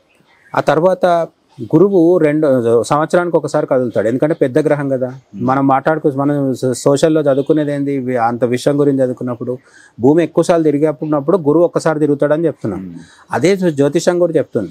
ఆ తర్వాత గురువు రెండు సంవత్సరానికి ఒకసారి కదులుతాడు ఎందుకంటే పెద్ద గ్రహం కదా మనం మాట్లాడుకో మనం స- సోషల్లో చదువుకునేది ఏంది వి- అంత విషయం గురించి చదువుకున్నప్పుడు భూమి ఎక్కువసార్లు తిరిగేటప్పుడు గురువు ఒక్కసారి తిరుగుతాడని చెప్తున్నాం ఉమ్, అదే జ్యోతిషం కూడా చెప్తుంది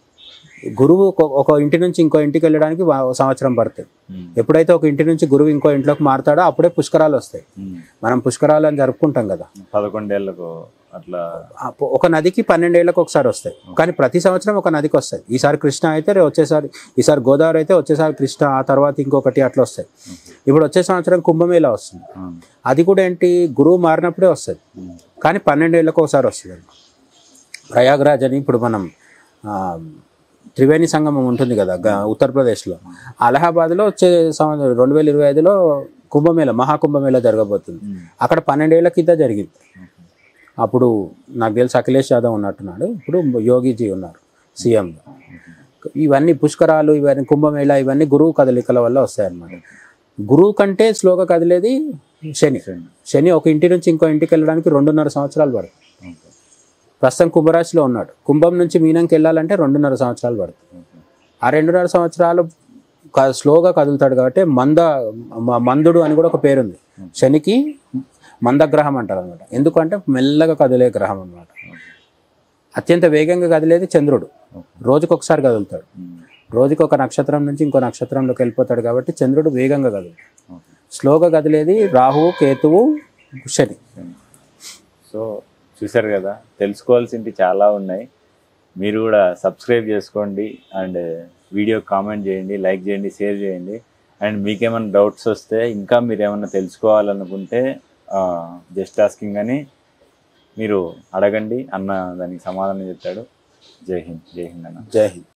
గురువు ఒక- ఒక ఇంటి నుంచి ఇంకో ఇంటికి వెళ్ళడానికి వా- సంవత్సరం పడుతుంది ఉమ్, ఎప్పుడైతే ఒక ఇంటి నుంచి గురువు ఇంకో ఇంట్లోకి మారుతాడో అప్పుడే పుష్కరాలు వస్తాయి ఉమ్. మనం పుష్కరాలు అని జరుపుకుంటాం కదా పదకొండేళ్లకు అట్లా ఆ పొ- ఒక నదికి పన్నెండేళ్లకు ఒకసారి వస్తాయి కానీ ప్రతి సంవత్సరం ఒక నదికి వస్తాయి ఈసారి కృష్ణ అయితే రే వచ్చేసారి ఈసారి గోదావరి అయితే వచ్చేసారి కృష్ణ ఆ తర్వాత ఇంకొకటి అట్లా వస్తాయి ఇప్పుడు వచ్చే సంవత్సరం కుంభమేళా వస్తుంది ఆ, అది కూడా ఏంటి గురువు మారినప్పుడే వస్తుంది ఉమ్, కానీ పన్నెండేళ్ళకు ఒకసారి వస్తుంది ప్రయాగ్రాజ్ అని ఇప్పుడు మనం ఆ, త్రివేణి సంగమం ఉంటుంది కదా గ- ఉత్తరప్రదేశ్లో అలహాబాద్లో వచ్చే సంవత్సరం రెండు వేల ఇరవై ఐదులో కుంభమేళ మహాకుంభమేళ జరగబోతుంది ఉమ్, అక్కడ పన్నెండేళ్ల కింద జరిగింది అప్పుడు నాకు తెలిసి అఖిలేష్ యాదవ్ ఉన్నట్టున్నాడు ఇప్పుడు యోగిజీ ఉన్నారు సీఎంగా ఇవన్నీ పుష్కరాలు ఇవన్నీ కుంభమేళ ఇవన్నీ గురువు కదలికల వల్ల వస్తాయన్నమాట గురువు కంటే స్లోగా కదిలేది శని శని ఒక ఇంటి నుంచి ఇంకో ఇంటికి వెళ్ళడానికి రెండున్నర సంవత్సరాలు పడుతుంది ఓకే, ప్రస్తుతం కుంభరాశిలో ఉన్నాడు కుంభం నుంచి మీనంకి వెళ్ళాలంటే రెండున్నర సంవత్సరాలు పడుతుంది ఓకే. ఆ రెండున్నర సంవత్సరాలు క- స్లోగా కదులుతాడు కాబట్టి మంద మ- మందుడు అని కూడా ఒక పేరుంది శనికి మందగ్రహం అంటారు అనమాట ఎందుకంటే మెల్లగా కదిలే గ్రహం అనమాట అత్యంత వేగంగా కదిలేది చంద్రుడు రోజుకు ఒకసారి కదులుతాడు ఉమ్. రోజుకి ఒక నక్షత్రం నుంచి ఇంకో నక్షత్రంలోకి వెళ్ళిపోతాడు కాబట్టి చంద్రుడు వేగంగా కదులుతాడు ఓకే. స్లోగా కదిలేది రాహువు కేతువు శని సో చూసారు కదా తెలుసుకోవాల్సింది చాలా ఉన్నాయి మీరు కూడా సబ్స్క్రైబ్ చేసుకోండి అండ్ వీడియో కామెంట్ చేయండి లైక్ చేయండి షేర్ చేయండి అండ్ మీకేమైనా డౌట్స్ వస్తే ఇంకా మీరు ఏమైనా తెలుసుకోవాలనుకుంటే జస్ట్ ఆస్కింగ్ అని మీరు అడగండి అన్న దానికి సమాధానం చెప్తాడు జై హింద్ జై హింద్ అన్న జై హింద్